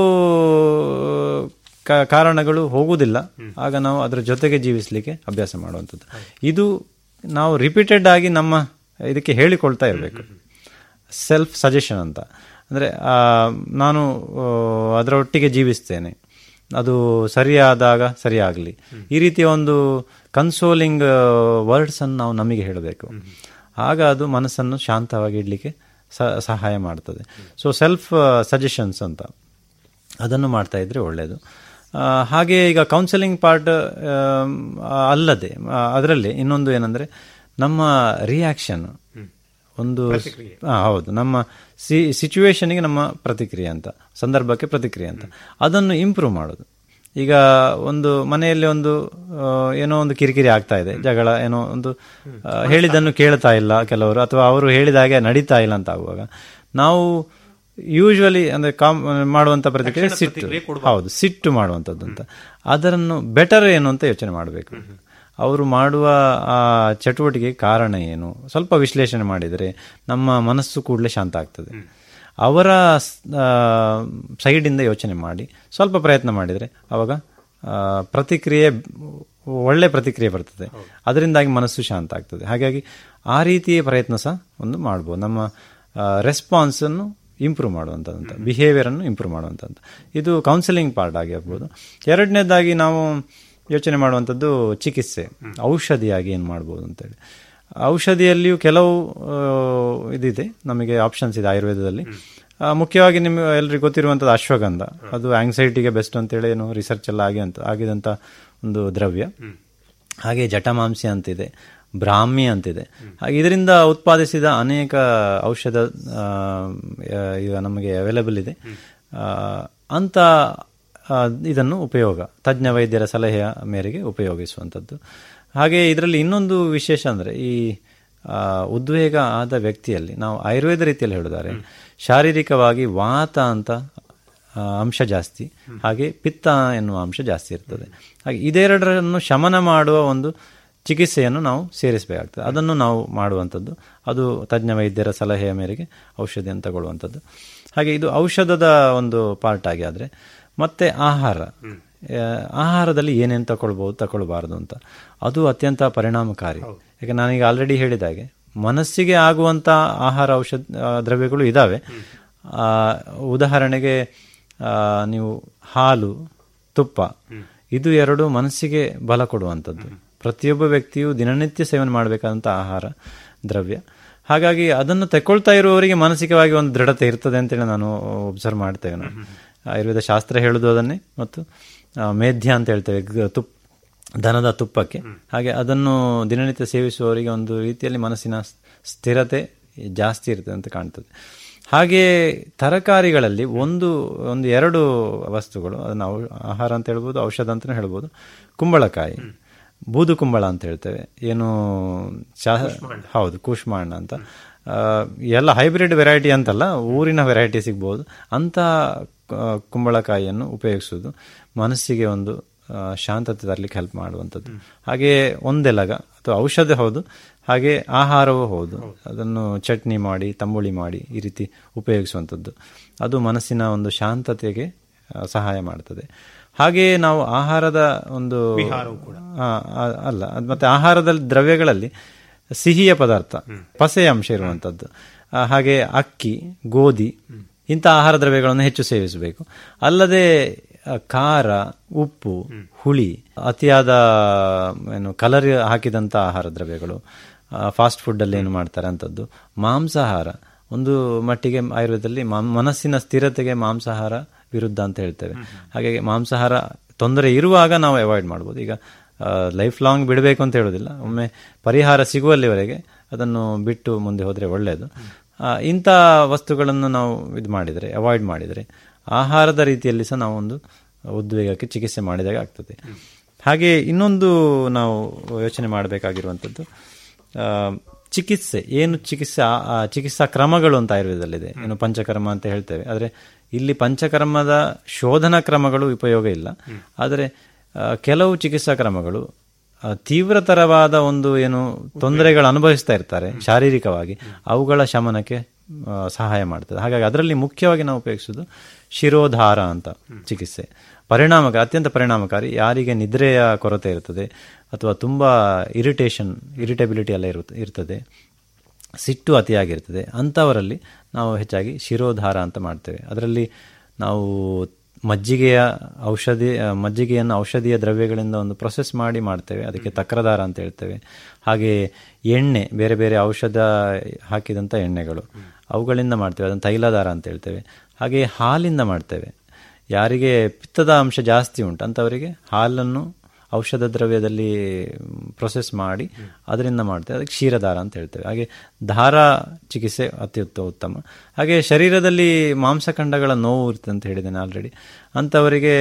ಕಾರಣಗಳು ಹೋಗುವುದಿಲ್ಲ ಆಗ ನಾವು ಅದರ ಜೊತೆಗೆ ಜೀವಿಸಲಿಕ್ಕೆ ಅಭ್ಯಾಸ ಮಾಡುವಂಥದ್ದು ಇದು ನಾವು ರಿಪೀಟೆಡ್ ಆಗಿ ನಮ್ಮ ಇದಕ್ಕೆ ಹೇಳಿಕೊಳ್ತಾ ಇರಬೇಕು ಸೆಲ್ಫ್ ಸಜೆಷನ್ ಅಂತ ಅಂದರೆ ನಾನು ಅದರ ಒಟ್ಟಿಗೆ ಜೀವಿಸ್ತೇನೆ ಅದು ಸರಿಯಾದಾಗ ಸರಿಯಾಗಲಿ ಈ ರೀತಿಯ ಒಂದು ಕನ್ಸೋಲಿಂಗ್ ವರ್ಡ್ಸ್ ಅನ್ನು ನಾವು ನಮಗೆ ಹೇಳಬೇಕು ಆಗ ಅದು ಮನಸ್ಸನ್ನು ಶಾಂತವಾಗಿ ಇಡಲಿಕ್ಕೆ ಸಹಾಯ ಮಾಡ್ತದೆ ಸೊ ಸೆಲ್ಫ್ ಸಜೆಷನ್ಸ್ ಅಂತ ಅದನ್ನು ಮಾಡ್ತಾ ಇದ್ರೆ ಒಳ್ಳೆಯದು ಹಾಗೆ ಈಗ ಕೌನ್ಸಿಲಿಂಗ್ ಪಾರ್ಟ್ ಅಲ್ಲದೆ ಅದರಲ್ಲಿ ಇನ್ನೊಂದು ಏನಂದ್ರೆ ನಮ್ಮ ರಿಯಾಕ್ಷನ್ ಒಂದು ಹೌದು ನಮ್ಮ ಸಿ ಸಿಚುವೇಶನ್ಗೆ ನಮ್ಮ ಪ್ರತಿಕ್ರಿಯೆ ಅಂತ ಸಂದರ್ಭಕ್ಕೆ ಪ್ರತಿಕ್ರಿಯೆ ಅಂತ ಅದನ್ನು ಇಂಪ್ರೂವ್ ಮಾಡೋದು ಈಗ ಒಂದು ಮನೆಯಲ್ಲಿ ಒಂದು ಏನೋ ಒಂದು ಕಿರಿಕಿರಿ ಆಗ್ತಾ ಇದೆ ಜಗಳ ಏನೋ ಒಂದು ಹೇಳಿದ್ದನ್ನು ಕೇಳ್ತಾ ಇಲ್ಲ ಕೆಲವರು ಅಥವಾ ಅವರು ಹೇಳಿದ ಹಾಗೆ ನಡೀತಾ ಇಲ್ಲ ಅಂತ ಆಗುವಾಗ ನಾವು ಯೂಶ್ವಲಿ ಅಂದ್ರೆ ಕಾಮ್ ಮಾಡುವಂತ ಪ್ರತಿಕ್ರಿಯೆ ಸಿಟ್ಟು ಹೌದು ಸಿಟ್ಟು ಮಾಡುವಂಥದ್ದು ಅಂತ ಅದನ್ನು ಬೆಟರ್ ಏನು ಅಂತ ಯೋಚನೆ ಮಾಡಬೇಕು ಅವರು ಮಾಡುವ ಆ ಚಟುವಟಿಕೆ ಕಾರಣ ಏನು ಸ್ವಲ್ಪ ವಿಶ್ಲೇಷಣೆ ಮಾಡಿದರೆ ನಮ್ಮ ಮನಸ್ಸು ಕೂಡಲೇ ಶಾಂತ ಆಗ್ತದೆ ಅವರ ಸೈಡಿಂದ ಯೋಚನೆ ಮಾಡಿ ಸ್ವಲ್ಪ ಪ್ರಯತ್ನ ಮಾಡಿದರೆ ಅವಾಗ ಪ್ರತಿಕ್ರಿಯೆ ಒಳ್ಳೆ ಪ್ರತಿಕ್ರಿಯೆ ಬರ್ತದೆ ಅದರಿಂದಾಗಿ ಮನಸ್ಸು ಶಾಂತ ಆಗ್ತದೆ ಹಾಗಾಗಿ ಆ ರೀತಿಯ ಪ್ರಯತ್ನ ಸಹ ಒಂದು ಮಾಡ್ಬೋದು ನಮ್ಮ ರೆಸ್ಪಾನ್ಸನ್ನು ಇಂಪ್ರೂವ್ ಮಾಡುವಂಥದ್ದು ಬಿಹೇವಿಯರನ್ನು ಇಂಪ್ರೂವ್ ಮಾಡುವಂಥದ್ದು ಇದು ಕೌನ್ಸಿಲಿಂಗ್ ಪಾರ್ಟ್ ಆಗಿರ್ಬೋದು ಎರಡನೇದಾಗಿ ನಾವು ಯೋಚನೆ ಮಾಡುವಂಥದ್ದು ಚಿಕಿತ್ಸೆ ಔಷಧಿಯಾಗಿ ಏನು ಮಾಡ್ಬೋದು ಅಂತೇಳಿ ಔಷಧಿಯಲ್ಲಿಯೂ ಕೆಲವು ಇದಿದೆ ನಮಗೆ ಆಪ್ಷನ್ಸ್ ಇದೆ ಆಯುರ್ವೇದದಲ್ಲಿ ಮುಖ್ಯವಾಗಿ ನಿಮಗೆ ಎಲ್ರಿಗೂ ಗೊತ್ತಿರುವಂಥದ್ದು ಅಶ್ವಗಂಧ ಅದು ಆಂಗ್ಸೈಟಿಗೆ ಬೆಸ್ಟ್ ಅಂತೇಳಿ ಏನು ರಿಸರ್ಚ್ ಎಲ್ಲ ಆಗಿ ಅಂತ ಆಗಿದಂಥ ಒಂದು ದ್ರವ್ಯ ಹಾಗೆ ಜಟಮಾಂಸಿ ಅಂತಿದೆ ಬ್ರಾಹ್ಮಿ ಅಂತಿದೆ ಹಾಗೆ ಇದರಿಂದ ಉತ್ಪಾದಿಸಿದ ಅನೇಕ ಔಷಧ ಈಗ ನಮಗೆ ಅವೈಲೇಬಲ್ ಇದೆ ಅಂತ ಇದನ್ನು ಉಪಯೋಗ ತಜ್ಞ ವೈದ್ಯರ ಸಲಹೆಯ ಮೇರೆಗೆ ಉಪಯೋಗಿಸುವಂಥದ್ದು ಹಾಗೆ ಇದರಲ್ಲಿ ಇನ್ನೊಂದು ವಿಶೇಷ ಅಂದರೆ ಈ ಉದ್ವೇಗ ಆದ ವ್ಯಕ್ತಿಯಲ್ಲಿ ನಾವು ಆಯುರ್ವೇದ ರೀತಿಯಲ್ಲಿ ಹೇಳಿದ್ದಾರೆ ಶಾರೀರಿಕವಾಗಿ ವಾತ ಅಂತ ಅಂಶ ಜಾಸ್ತಿ ಹಾಗೆ ಪಿತ್ತ ಎನ್ನುವ ಅಂಶ ಜಾಸ್ತಿ ಇರ್ತದೆ ಹಾಗೆ ಇದೆರಡರನ್ನು ಶಮನ ಮಾಡುವ ಒಂದು ಚಿಕಿತ್ಸೆಯನ್ನು ನಾವು ಸೇರಿಸಬೇಕಾಗ್ತದೆ ಅದನ್ನು ನಾವು ಮಾಡುವಂಥದ್ದು ಅದು ತಜ್ಞ ವೈದ್ಯರ ಸಲಹೆಯ ಮೇರೆಗೆ ಔಷಧಿಯನ್ನು ತಗೊಳ್ಳುವಂಥದ್ದು ಹಾಗೆ ಇದು ಔಷಧದ ಒಂದು ಪಾರ್ಟ್ ಆಗಿ ಆದರೆ ಮತ್ತೆ ಆಹಾರ ಆಹಾರದಲ್ಲಿ ಏನೇನು ತಗೊಳ್ಬೋದು ತಗೊಳ್ಬಾರ್ದು ಅಂತ ಅದು ಅತ್ಯಂತ ಪರಿಣಾಮಕಾರಿ ಯಾಕೆ ನಾನೀಗ ಆಲ್ರೆಡಿ ಹೇಳಿದಾಗೆ ಮನಸ್ಸಿಗೆ ಆಗುವಂಥ ಆಹಾರ ಔಷಧ ದ್ರವ್ಯಗಳು ಇದ್ದಾವೆ ಉದಾಹರಣೆಗೆ ನೀವು ಹಾಲು ತುಪ್ಪ ಇದು ಎರಡು ಮನಸ್ಸಿಗೆ ಬಲ ಕೊಡುವಂಥದ್ದು ಪ್ರತಿಯೊಬ್ಬ ವ್ಯಕ್ತಿಯು ದಿನನಿತ್ಯ ಸೇವನೆ ಮಾಡಬೇಕಾದಂಥ ಆಹಾರ ದ್ರವ್ಯ ಹಾಗಾಗಿ ಅದನ್ನು ತಗೊಳ್ತಾ ಇರುವವರಿಗೆ ಮಾನಸಿಕವಾಗಿ ಒಂದು ದೃಢತೆ ಇರ್ತದೆ ಅಂತೇಳಿ ನಾನು ಒಬ್ಸರ್ವ್ ಮಾಡ್ತೇವೆ ನಾನು ಆಯುರ್ವೇದ ಶಾಸ್ತ್ರ ಹೇಳುದು ಅದನ್ನೇ ಮತ್ತು ಮೇಧ್ಯ ಅಂತ ಹೇಳ್ತೇವೆ ತುಪ್ಪ ದನದ ತುಪ್ಪಕ್ಕೆ ಹಾಗೆ ಅದನ್ನು ದಿನನಿತ್ಯ ಸೇವಿಸುವವರಿಗೆ ಒಂದು ರೀತಿಯಲ್ಲಿ ಮನಸ್ಸಿನ ಸ್ಥಿರತೆ ಜಾಸ್ತಿ ಇರ್ತದೆ ಅಂತ ಕಾಣ್ತದೆ ಹಾಗೆ ತರಕಾರಿಗಳಲ್ಲಿ ಒಂದು ಒಂದು ಎರಡು ವಸ್ತುಗಳು ಅದನ್ನು ಆಹಾರ ಅಂತ ಹೇಳ್ಬೋದು ಔಷಧ ಅಂತಲೇ ಹೇಳ್ಬೋದು ಕುಂಬಳಕಾಯಿ ಬೂದು ಕುಂಬಳ ಅಂತ ಹೇಳ್ತೇವೆ ಏನು ಚಾ ಹೌದು ಕೂಷ್ಮಾಂಡ ಅಂತ ಎಲ್ಲ ಹೈಬ್ರಿಡ್ ವೆರೈಟಿ ಅಂತಲ್ಲ ಊರಿನ ವೆರೈಟಿ ಸಿಗ್ಬೋದು ಅಂತ ಕುಂಬಳಕಾಯಿಯನ್ನು ಉಪಯೋಗಿಸುವುದು ಮನಸ್ಸಿಗೆ ಒಂದು ಶಾಂತತೆ ತರಲಿಕ್ಕೆ ಹೆಲ್ಪ್ ಮಾಡುವಂಥದ್ದು ಹಾಗೆ ಒಂದೆಲಗ ಅಥವಾ ಔಷಧ ಹೌದು ಹಾಗೆ ಆಹಾರವೂ ಹೌದು ಅದನ್ನು ಚಟ್ನಿ ಮಾಡಿ ತಂಬುಳಿ ಮಾಡಿ ಈ ರೀತಿ ಉಪಯೋಗಿಸುವಂಥದ್ದು ಅದು ಮನಸ್ಸಿನ ಒಂದು ಶಾಂತತೆಗೆ ಸಹಾಯ ಮಾಡ್ತದೆ ಹಾಗೆಯೇ ನಾವು ಆಹಾರದ ಒಂದು ಅಲ್ಲ ಮತ್ತೆ ಆಹಾರದ ದ್ರವ್ಯಗಳಲ್ಲಿ ಸಿಹಿಯ ಪದಾರ್ಥ ಪಸೆಯ ಅಂಶ ಇರುವಂಥದ್ದು ಹಾಗೆ ಅಕ್ಕಿ ಗೋಧಿ ಇಂಥ ಆಹಾರ ದ್ರವ್ಯಗಳನ್ನು ಹೆಚ್ಚು ಸೇವಿಸಬೇಕು ಅಲ್ಲದೆ ಖಾರ ಉಪ್ಪು ಹುಳಿ ಅತಿಯಾದ ಏನು ಕಲರ್ ಹಾಕಿದಂಥ ಆಹಾರ ದ್ರವ್ಯಗಳು ಫಾಸ್ಟ್ ಫುಡ್ಡಲ್ಲಿ ಏನು ಮಾಡ್ತಾರೆ ಅಂಥದ್ದು ಮಾಂಸಾಹಾರ ಒಂದು ಮಟ್ಟಿಗೆ ಆಯುರ್ವೇದದಲ್ಲಿ ಮನಸ್ಸಿನ ಸ್ಥಿರತೆಗೆ ಮಾಂಸಾಹಾರ ವಿರುದ್ಧ ಅಂತ ಹೇಳ್ತೇವೆ ಹಾಗಾಗಿ ಮಾಂಸಾಹಾರ ತೊಂದರೆ ಇರುವಾಗ ನಾವು ಅವಾಯ್ಡ್ ಮಾಡ್ಬೋದು ಈಗ ಲೈಫ್ ಲಾಂಗ್ ಬಿಡಬೇಕು ಅಂತ ಹೇಳೋದಿಲ್ಲ ಒಮ್ಮೆ ಪರಿಹಾರ ಸಿಗುವಲ್ಲಿವರೆಗೆ ಅದನ್ನು ಬಿಟ್ಟು ಮುಂದೆ ಹೋದರೆ ಒಳ್ಳೆಯದು ಇಂಥ ವಸ್ತುಗಳನ್ನು ನಾವು ಇದು ಮಾಡಿದರೆ ಅವಾಯ್ಡ್ ಮಾಡಿದರೆ ಆಹಾರದ ರೀತಿಯಲ್ಲಿ ಸಹ ನಾವು ಒಂದು ಉದ್ವೇಗಕ್ಕೆ ಚಿಕಿತ್ಸೆ ಮಾಡಿದಾಗ ಆಗ್ತದೆ ಹಾಗೆ ಇನ್ನೊಂದು ನಾವು ಯೋಚನೆ ಮಾಡಬೇಕಾಗಿರುವಂಥದ್ದು ಚಿಕಿತ್ಸೆ ಏನು ಚಿಕಿತ್ಸೆ ಚಿಕಿತ್ಸಾ ಕ್ರಮಗಳು ಅಂತ ಆಯುರ್ವೇದದಲ್ಲಿದೆ ಏನು ಪಂಚಕರ್ಮ ಅಂತ ಹೇಳ್ತೇವೆ ಆದರೆ ಇಲ್ಲಿ ಪಂಚಕರ್ಮದ ಶೋಧನಾ ಕ್ರಮಗಳು ಉಪಯೋಗ ಇಲ್ಲ ಆದರೆ ಕೆಲವು ಚಿಕಿತ್ಸಾ ಕ್ರಮಗಳು ತೀವ್ರತರವಾದ ಒಂದು ಏನು ತೊಂದರೆಗಳು ಅನುಭವಿಸ್ತಾ ಇರ್ತಾರೆ ಶಾರೀರಿಕವಾಗಿ ಅವುಗಳ ಶಮನಕ್ಕೆ ಸಹಾಯ ಮಾಡ್ತದೆ ಹಾಗಾಗಿ ಅದರಲ್ಲಿ ಮುಖ್ಯವಾಗಿ ನಾವು ಉಪಯೋಗಿಸೋದು ಶಿರೋಧಾರ ಅಂತ ಚಿಕಿತ್ಸೆ ಪರಿಣಾಮಕಾರಿ ಅತ್ಯಂತ ಪರಿಣಾಮಕಾರಿ ಯಾರಿಗೆ ನಿದ್ರೆಯ ಕೊರತೆ ಇರ್ತದೆ ಅಥವಾ ತುಂಬ ಇರಿಟೇಷನ್ ಇರಿಟೇಬಿಲಿಟಿ ಎಲ್ಲ ಇರ್ತದೆ ಸಿಟ್ಟು ಅತಿಯಾಗಿರ್ತದೆ ಅಂಥವರಲ್ಲಿ ನಾವು ಹೆಚ್ಚಾಗಿ ಶಿರೋಧಾರ ಅಂತ ಮಾಡ್ತೇವೆ ಅದರಲ್ಲಿ ನಾವು ಮಜ್ಜಿಗೆಯ ಔಷಧಿ ಮಜ್ಜಿಗೆಯನ್ನು ಔಷಧೀಯ ದ್ರವ್ಯಗಳಿಂದ ಒಂದು ಪ್ರೊಸೆಸ್ ಮಾಡಿ ಮಾಡ್ತೇವೆ ಅದಕ್ಕೆ ತಕ್ರದಾರ ಅಂತ ಹೇಳ್ತೇವೆ ಹಾಗೆ ಎಣ್ಣೆ ಬೇರೆ ಬೇರೆ ಔಷಧ ಹಾಕಿದಂಥ ಎಣ್ಣೆಗಳು ಅವುಗಳಿಂದ ಮಾಡ್ತೇವೆ ಅದನ್ನು ತೈಲದಾರ ಅಂತ ಹೇಳ್ತೇವೆ ಹಾಗೆ ಹಾಲಿಂದ ಮಾಡ್ತೇವೆ ಯಾರಿಗೆ ಪಿತ್ತದ ಅಂಶ ಜಾಸ್ತಿ ಉಂಟು ಅಂಥವರಿಗೆ ಹಾಲನ್ನು ಔಷಧ ದ್ರವ್ಯದಲ್ಲಿ ಪ್ರೊಸೆಸ್ ಮಾಡಿ ಅದರಿಂದ ಮಾಡ್ತೇವೆ ಅದಕ್ಕೆ ಕ್ಷೀರದಾರ ಅಂತ ಹೇಳ್ತೇವೆ ಹಾಗೆ ದಾರ ಚಿಕಿತ್ಸೆ ಅತ್ಯುತ್ತ ಉತ್ತಮ ಹಾಗೆ ಶರೀರದಲ್ಲಿ ಮಾಂಸಖಂಡಗಳ ನೋವು ಇರ್ತದೆ ಅಂತ ಹೇಳಿದ್ದೇನೆ ಆಲ್ರೆಡಿ ಅಂಥವರಿಗೆ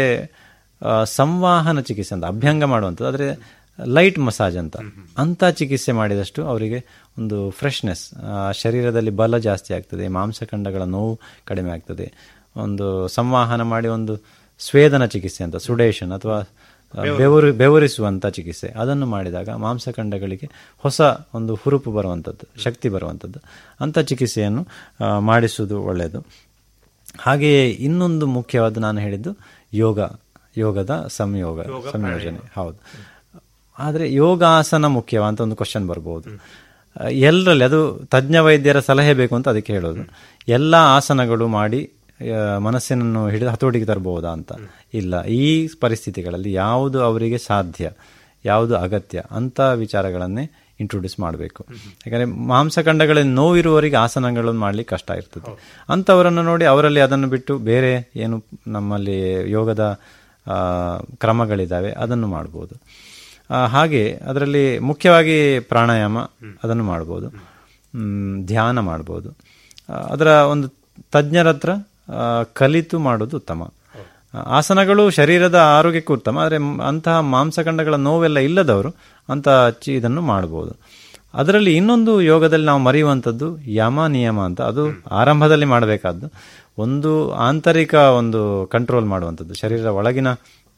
ಸಂವಾಹನ ಚಿಕಿತ್ಸೆ ಅಂತ ಅಭ್ಯಂಗ ಮಾಡುವಂಥದ್ದು ಆದರೆ ಲೈಟ್ ಮಸಾಜ್ ಅಂತ ಅಂಥ ಚಿಕಿತ್ಸೆ ಮಾಡಿದಷ್ಟು ಅವರಿಗೆ ಒಂದು ಫ್ರೆಶ್ನೆಸ್ ಶರೀರದಲ್ಲಿ ಬಲ ಜಾಸ್ತಿ ಆಗ್ತದೆ ಮಾಂಸಖಂಡಗಳ ನೋವು ಕಡಿಮೆ ಆಗ್ತದೆ ಒಂದು ಸಂವಾಹನ ಮಾಡಿ ಒಂದು ಸ್ವೇದನ ಚಿಕಿತ್ಸೆ ಅಂತ ಸುಡೇಷನ್ ಅಥವಾ ಬೆವರು ಬೆವರಿಸುವಂತ ಚಿಕಿತ್ಸೆ ಅದನ್ನು ಮಾಡಿದಾಗ ಮಾಂಸಖಂಡಗಳಿಗೆ ಹೊಸ ಒಂದು ಹುರುಪು ಬರುವಂಥದ್ದು ಶಕ್ತಿ ಬರುವಂಥದ್ದು ಅಂಥ ಚಿಕಿತ್ಸೆಯನ್ನು ಆ, ಮಾಡಿಸುವುದು ಒಳ್ಳೆಯದು ಹಾಗೆಯೇ ಇನ್ನೊಂದು ಮುಖ್ಯವಾದ ನಾನು ಹೇಳಿದ್ದು ಯೋಗ ಯೋಗದ ಸಂಯೋಗ ಸಂಯೋಜನೆ ಹೌದು ಆದರೆ ಯೋಗಾಸನ ಮುಖ್ಯವ ಅಂತ ಒಂದು ಕ್ವಶನ್ ಬರ್ಬೋದು ಆ, ಎಲ್ಲರಲ್ಲಿ ಅದು ತಜ್ಞ ವೈದ್ಯರ ಸಲಹೆ ಬೇಕು ಅಂತ ಅದಕ್ಕೆ ಹೇಳೋದು ಎಲ್ಲ ಆಸನಗಳು ಮಾಡಿ ಆ, ಮನಸ್ಸಿನನ್ನು ಹಿಡಿದು ಹತೋಟಿಗೆ ತರಬಹುದಾ ಅಂತ ಇಲ್ಲ ಈ ಪರಿಸ್ಥಿತಿಗಳಲ್ಲಿ ಯಾವುದು ಅವರಿಗೆ ಸಾಧ್ಯ ಯಾವುದು ಅಗತ್ಯ ಅಂತ ವಿಚಾರಗಳನ್ನೇ ಇಂಟ್ರೊಡ್ಯೂಸ್ ಮಾಡಬೇಕು ಯಾಕಂದ್ರೆ ಮಾಂಸಖಂಡಗಳಲ್ಲಿ ನೋವಿರುವವರಿಗೆ ಆಸನಗಳನ್ನು ಮಾಡ್ಲಿಕ್ಕೆ ಕಷ್ಟ ಇರ್ತದೆ ಅಂಥವರನ್ನು ನೋಡಿ ಅವರಲ್ಲಿ ಅದನ್ನು ಬಿಟ್ಟು ಬೇರೆ ಏನು ನಮ್ಮಲ್ಲಿ ಯೋಗದ ಆ, ಕ್ರಮಗಳಿದ್ದಾವೆ ಅದನ್ನು ಮಾಡ್ಬೋದು ಆ, ಹಾಗೆ ಅದರಲ್ಲಿ ಮುಖ್ಯವಾಗಿ ಪ್ರಾಣಾಯಾಮ ಅದನ್ನು ಮಾಡ್ಬೋದು ಮ್, ಧ್ಯಾನ ಮಾಡ್ಬೋದು ಆ, ಅದರ ಒಂದು ತಜ್ಞರ ಹತ್ರ ಆ, ಕಲಿತು ಮಾಡೋದು ಉತ್ತಮ ಆ, ಆಸನಗಳು ಶರೀರದ ಆರೋಗ್ಯಕ್ಕೂ ಉತ್ತಮ ಆದರೆ ಮ್- ಅಂತಹ ಮಾಂಸಖಂಡಗಳ ನೋವೆಲ್ಲ ಇಲ್ಲದವರು ಅಂತ ಚಿ ಇದನ್ನು ಮಾಡ್ಬೋದು ಅದರಲ್ಲಿ ಇನ್ನೊಂದು ಯೋಗದಲ್ಲಿ ನಾವು ಮರೆಯುವಂಥದ್ದು ಯಮ ನಿಯಮ ಅಂತ ಅದು ಆರಂಭದಲ್ಲಿ ಮಾಡಬೇಕಾದ್ದು ಒಂದು ಆಂತರಿಕ ಒಂದು ಕಂಟ್ರೋಲ್ ಮಾಡುವಂಥದ್ದು ಶರೀರದ ಒಳಗಿನ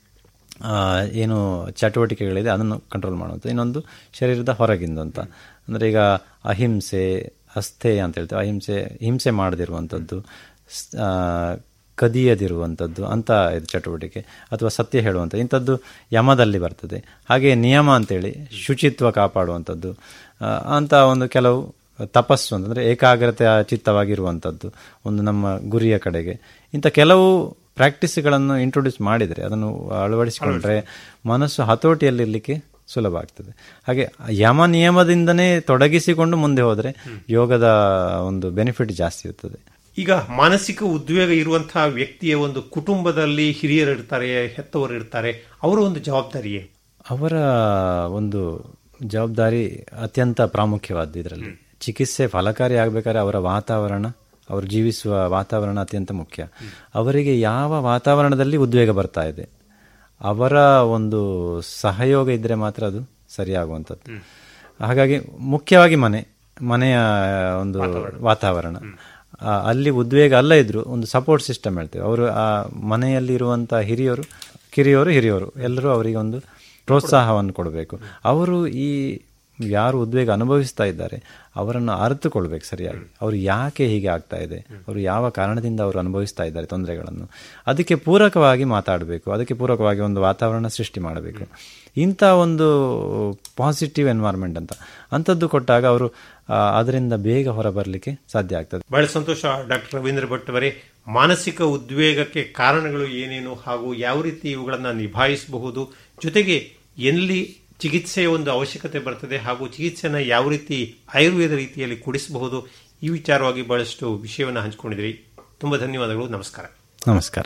ಆ, ಏನು ಚಟುವಟಿಕೆಗಳಿದೆ ಅದನ್ನು ಕಂಟ್ರೋಲ್ ಮಾಡುವಂಥದ್ದು ಇನ್ನೊಂದು ಶರೀರದ ಹೊರಗಿಂದು ಅಂತ ಅಂದರೆ ಈಗ ಅಹಿಂಸೆ ಅಸ್ಥೇಯ ಅಂತ ಹೇಳ್ತೇವೆ ಅಹಿಂಸೆ ಹಿಂಸೆ ಮಾಡದಿರುವಂಥದ್ದು ಸ್- ಆ, ಕದಿಯದಿರುವಂಥದ್ದು ಅಂತ ಇದು ಚಟುವಟಿಕೆ ಅಥವಾ ಸತ್ಯ ಹೇಳುವಂಥ ಇಂಥದ್ದು ಯಮದಲ್ಲಿ ಬರ್ತದೆ ಹಾಗೆ ನಿಯಮ ಅಂತೇಳಿ ಶುಚಿತ್ವ ಕಾಪಾಡುವಂಥದ್ದು ಆ, ಅಂತ ಒಂದು ಕೆಲವು ತಪಸ್ಸು ಅಂತಂದರೆ ಏಕಾಗ್ರತೆ ಚಿತ್ತವಾಗಿರುವಂಥದ್ದು ಒಂದು ನಮ್ಮ ಗುರಿಯ ಕಡೆಗೆ ಇಂಥ ಕೆಲವು ಪ್ರಾಕ್ಟೀಸ್ಗಳನ್ನು ಇಂಟ್ರೊಡ್ಯೂಸ್ ಮಾಡಿದರೆ ಅದನ್ನು ಅಳವಡಿಸಿಕೊಂಡ್ರೆ ಮನಸ್ಸು ಹತೋಟಿಯಲ್ಲಿರಲಿಕ್ಕೆ ಸುಲಭ ಆಗ್ತದೆ ಹಾಗೆ ಯಮ ನಿಯಮದಿಂದನೇ ತೊಡಗಿಸಿಕೊಂಡು ಮುಂದೆ ಹೋದರೆ ಯೋಗದ ಒಂದು ಬೆನಿಫಿಟ್ ಜಾಸ್ತಿ ಇರ್ತದೆ ಈಗ ಮಾನಸಿಕ ಉದ್ವೇಗ ಇರುವಂತಹ ವ್ಯಕ್ತಿಯ ಒಂದು ಕುಟುಂಬದಲ್ಲಿ ಹಿರಿಯರು ಇರ್ತಾರೆ ಹೆತ್ತವರು ಇರ್ತಾರೆ ಅವರ ಒಂದು ಜವಾಬ್ದಾರಿಯೇ ಅವರ ಒಂದು ಜವಾಬ್ದಾರಿ ಅತ್ಯಂತ ಪ್ರಾಮುಖ್ಯವಾದ್ದು ಇದರಲ್ಲಿ ಚಿಕಿತ್ಸೆ ಫಲಕಾರಿ ಆಗಬೇಕಾದ್ರೆ ಅವರ ವಾತಾವರಣ ಅವರು ಜೀವಿಸುವ ವಾತಾವರಣ ಅತ್ಯಂತ ಮುಖ್ಯ ಅವರಿಗೆ ಯಾವ ವಾತಾವರಣದಲ್ಲಿ ಉದ್ವೇಗ ಬರ್ತಾ ಇದೆ ಅವರ ಒಂದು ಸಹಯೋಗ ಇದ್ದರೆ ಮಾತ್ರ ಅದು ಸರಿಯಾಗುವಂಥದ್ದು ಹಾಗಾಗಿ ಮುಖ್ಯವಾಗಿ ಮನೆ ಮನೆಯ ಒಂದು ವಾತಾವರಣ ಆ, ಅಲ್ಲಿ ಉದ್ವೇಗ ಅಲ್ಲ ಇದ್ರು ಒಂದು ಸಪೋರ್ಟ್ ಸಿಸ್ಟಮ್ ಹೇಳ್ತೇವೆ ಅವರು ಆ ಮನೆಯಲ್ಲಿ ಇರುವಂಥ ಹಿರಿಯರು ಕಿರಿಯವರು ಹಿರಿಯವರು ಎಲ್ಲರೂ ಅವರಿಗೆ ಒಂದು ಪ್ರೋತ್ಸಾಹವನ್ನು ಕೊಡಬೇಕು ಅವರು ಈ ಯಾರು ಉದ್ವೇಗ ಅನುಭವಿಸ್ತಾ ಇದ್ದಾರೆ ಅವರನ್ನು ಅರಿತುಕೊಳ್ಬೇಕು ಸರಿಯಾಗಿ ಅವರು ಯಾಕೆ ಹೀಗೆ ಆಗ್ತಾ ಇದೆ ಅವರು ಯಾವ ಕಾರಣದಿಂದ ಅವರು ಅನುಭವಿಸ್ತಾ ಇದ್ದಾರೆ ತೊಂದರೆಗಳನ್ನು ಅದಕ್ಕೆ ಪೂರಕವಾಗಿ ಮಾತಾಡಬೇಕು ಅದಕ್ಕೆ ಪೂರಕವಾಗಿ ಒಂದು ವಾತಾವರಣ ಸೃಷ್ಟಿ ಮಾಡಬೇಕು ಇಂಥ ಒಂದು ಪಾಸಿಟಿವ್ ಎನ್ವೈರ್ಮೆಂಟ್ ಅಂತ ಅಂಥದ್ದು ಕೊಟ್ಟಾಗ ಅವರು ಆ, ಅದರಿಂದ ಬೇಗ ಹೊರಬರಲಿಕ್ಕೆ ಸಾಧ್ಯ ಆಗ್ತದೆ ಬಹಳ ಸಂತೋಷ ಡಾಕ್ಟರ್ ರವೀಂದ್ರ ಭಟ್ ಅವರೇ ಮಾನಸಿಕ ಉದ್ವೇಗಕ್ಕೆ ಕಾರಣಗಳು ಏನೇನು ಹಾಗೂ ಯಾವ ರೀತಿ ಇವುಗಳನ್ನು ನಿಭಾಯಿಸಬಹುದು ಜೊತೆಗೆ ಎಲ್ಲಿ ಚಿಕಿತ್ಸೆಯ ಒಂದು ಅವಶ್ಯಕತೆ ಬರ್ತದೆ ಹಾಗೂ ಚಿಕಿತ್ಸೆನ ಯಾವ ರೀತಿ ಆಯುರ್ವೇದ ರೀತಿಯಲ್ಲಿ ಕೊಡಿಸಬಹುದು ಈ ವಿಚಾರವಾಗಿ ಬಹಳಷ್ಟು ವಿಷಯವನ್ನು ಹಂಚಿಕೊಂಡಿದ್ರಿ ತುಂಬಾ ಧನ್ಯವಾದಗಳು ನಮಸ್ಕಾರ ನಮಸ್ಕಾರ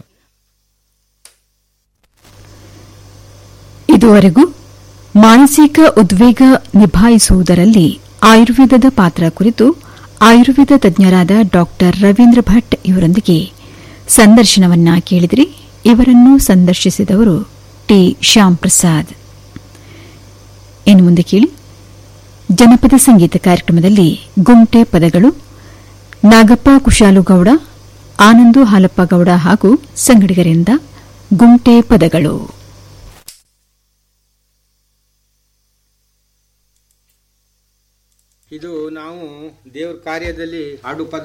ಇದುವರೆಗೂ ಮಾನಸಿಕ ಉದ್ವೇಗ ನಿಭಾಯಿಸುವುದರಲ್ಲಿ ಆಯುರ್ವೇದದ ಪಾತ್ರ ಕುರಿತು ಆಯುರ್ವೇದ ತಜ್ಞರಾದ ಡಾಕ್ಟರ್ ರವೀಂದ್ರ ಭಟ್ ಇವರೊಂದಿಗೆ ಸಂದರ್ಶನವನ್ನ ಕೇಳಿದ್ರಿ ಇವರನ್ನು ಸಂದರ್ಶಿಸಿದವರು ಟಿ ಶ್ಯಾಮ್ ಪ್ರಸಾದ್ ಇನ್ನು ಮುಂದೆ ಕೇಳಿ ಜನಪದ ಸಂಗೀತ ಕಾರ್ಯಕ್ರಮದಲ್ಲಿ ಗುಂಟೆ ಪದಗಳು ನಾಗಪ್ಪ ಕುಶಾಲುಗೌಡ ಆನಂದು ಹಾಲಪ್ಪ ಗೌಡ ಹಾಗೂ ಸಂಗಡಿಗರಿಂದ ಗುಂಟೆ ಪದಗಳು ಇದು ನಾವು ದೇವ್ರ ಕಾರ್ಯದಲ್ಲಿ ಹಾಡು ಪದ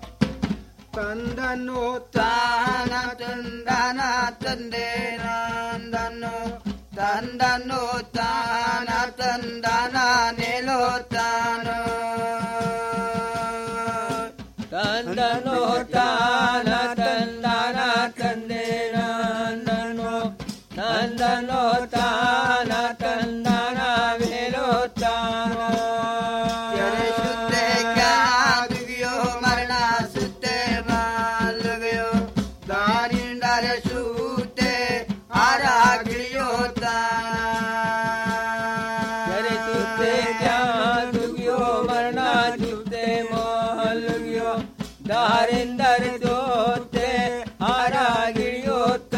ತಂದನು ತಾನ ತಂದನ ತಂದೆ ನಂದನು ತಂದನು ತಾನ ತಂದನ ನೆಲೋ ತಾನು ತಂದನು ತಾನ ತಂದನ ತಂದೆ ನಂದನು ನಂದನು ತಾನ ತಂದನ ವೇಲೋ ತಾನು ಶುದ್ಧೆ ಕ್ಯಾದುಗಿಯೋ ಮರಣ ಸುತ್ತೆ ಮಾಲುಗಿಯೋ ದಾರಿಂದರ ಶುದ್ಧೆ ಆರಾಗಿಳಿಯೋ ಶುದ್ಧೆ ಕ್ಯಾದುಗಿಯೋ ಮರಣ ಶುದ್ಧೆ ಮಾಲುಗಿಯೋ ದಾರಿಂದರ ಶುದ್ಧೆ ಆರಾಗಿಳಿಯೋ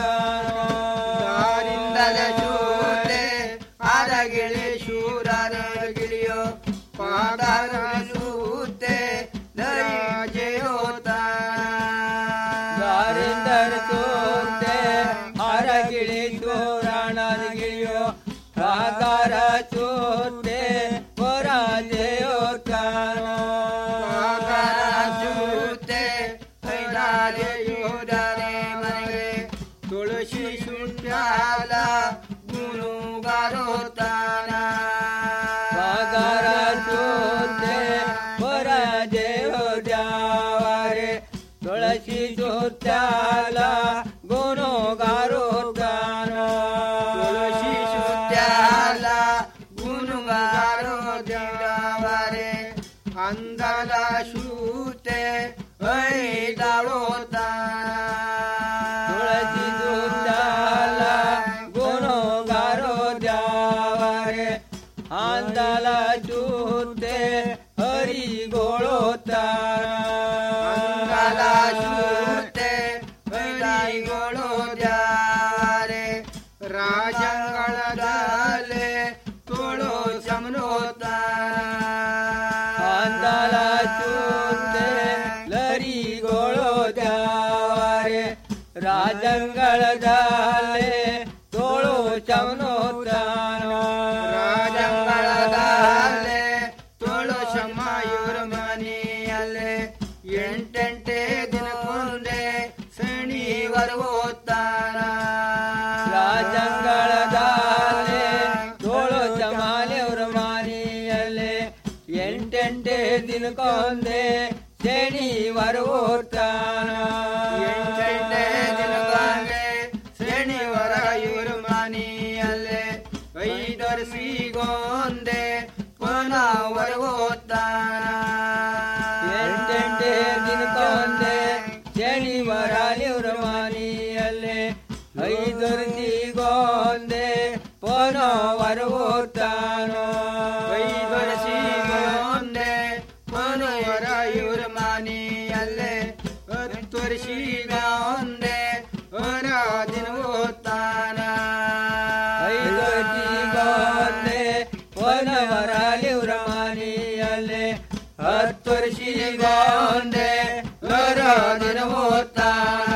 ದಾರಿಂದರ ಶುದ್ಧೆ ಆರಗಿಳಿ ಶೂರರಗಿಳಿಯೋ ಪಾದರ ಸೂತೆ ದಯಾಜಯೋತ ದಾರಿಂದರ ಸೂತೆ ಅರಗಿಳಿ ದೋರಣಗಿಳಿಯೋ ಪಗಾರ ಚೂತೆ ಪರಾಜಯೋತ್ತಾನೋ ಚೂತೆ ಕೈಲಾರೆಯುವುದರೆ ಮನೆಗೆ ತುಳಸಿ ಸುಟ್ಟಾಲ ಗುರುಗಾರೋತಾನ ಪಗಾರ ಚೂತೆ ಪರಾಜಯೋದ್ಯಾವರೆ ತುಳಸಿ ಚೂತ್ಯಾಲ ಗುಣಗಾರೋತ್ತಾನೋ ತುಳಸಿ ಸುಟ್ಟಾಲ ಗುರುಗಾರೋ ದೇವರೆ ಅಂದಲ ಶೂತೆ ತುಳಸಿ ಚೂತ್ಯಾಲ ಗುಣಗಾರೋ ದ್ಯಾವರೆ ಆಂದಲ ಚೂತೆ ಹರಿಗೋಳೋತ್ತಾನ ರಾಜಂಗಳದಾಲೆ ತೋಳು ಜಮನೋತಾನ ಆಂದಲ ಚೂತೆ ಲರಿಗೋಳೋ ದ್ಯಾವರೆ ರಾಜಂಗಳದಾಲೆ ತೋಳು ಚಮನೋತ್ತಾನೋ ರಾಜಂಗಳದಾಲೆ ತೋಳು ಶಮಾಯೂರ ಮನೆಯಲ್ಲೇ ಎಂಟೆಂಟೆ ದಿನಕ್ಕೊಂದೆ ಶನಿವಾರ ಓದ್ತಾನ ರಾಜಂಗಳದಾಲೆ ತೋಳು ಚಮಾಲೆವ್ರ ಮಾನಿಯಲ್ಲೇ ಎಂಟೆಂಟೆ ದಿನಕ್ಕೊಂದೆ ಶನಿವಾರ ಓದ್ತಾನ ಎಂಟೆಂಟೆ ದಿನಕ್ಕೊಂದೆ ಶನಿವಾರ ಇವ್ರ ಮನೆಯಲ್ಲೇ ಐದರ ಸಿಗೊಂದೆ ಪುನಃ ಓದ್ತಾನ ಎಂಟೆಂಟೆ ದಿನಕ್ಕೊಂದೆ ಶನಿವಾರ ಇವ್ರ ಮಾನಿಯಲ್ಲೇ ಐದರ್ಸಿಗೊಂದೆ ಪೊನವರ ಓದ್ತಾನೋ ಐದರ ಸಿಗೊಂದೆ ಪುನಃ ಇವ್ರ ಮನೆಯಲ್ಲೇ ಹತ್ತು ವರ್ಷಿಗೊಂದೆ ಹೊರ ದಿನ ಓದ್ತಾನ ಐದರ್ಸಿಗೊಂದೆ ಪೊನವರ ಇವ್ರ ಮಾನಿಯಲ್ಲೇ ಹತ್ತು ವರ್ಷಿಗೊಂದೆ ಹೊರ ದಿನ ಓದ್ತಾನ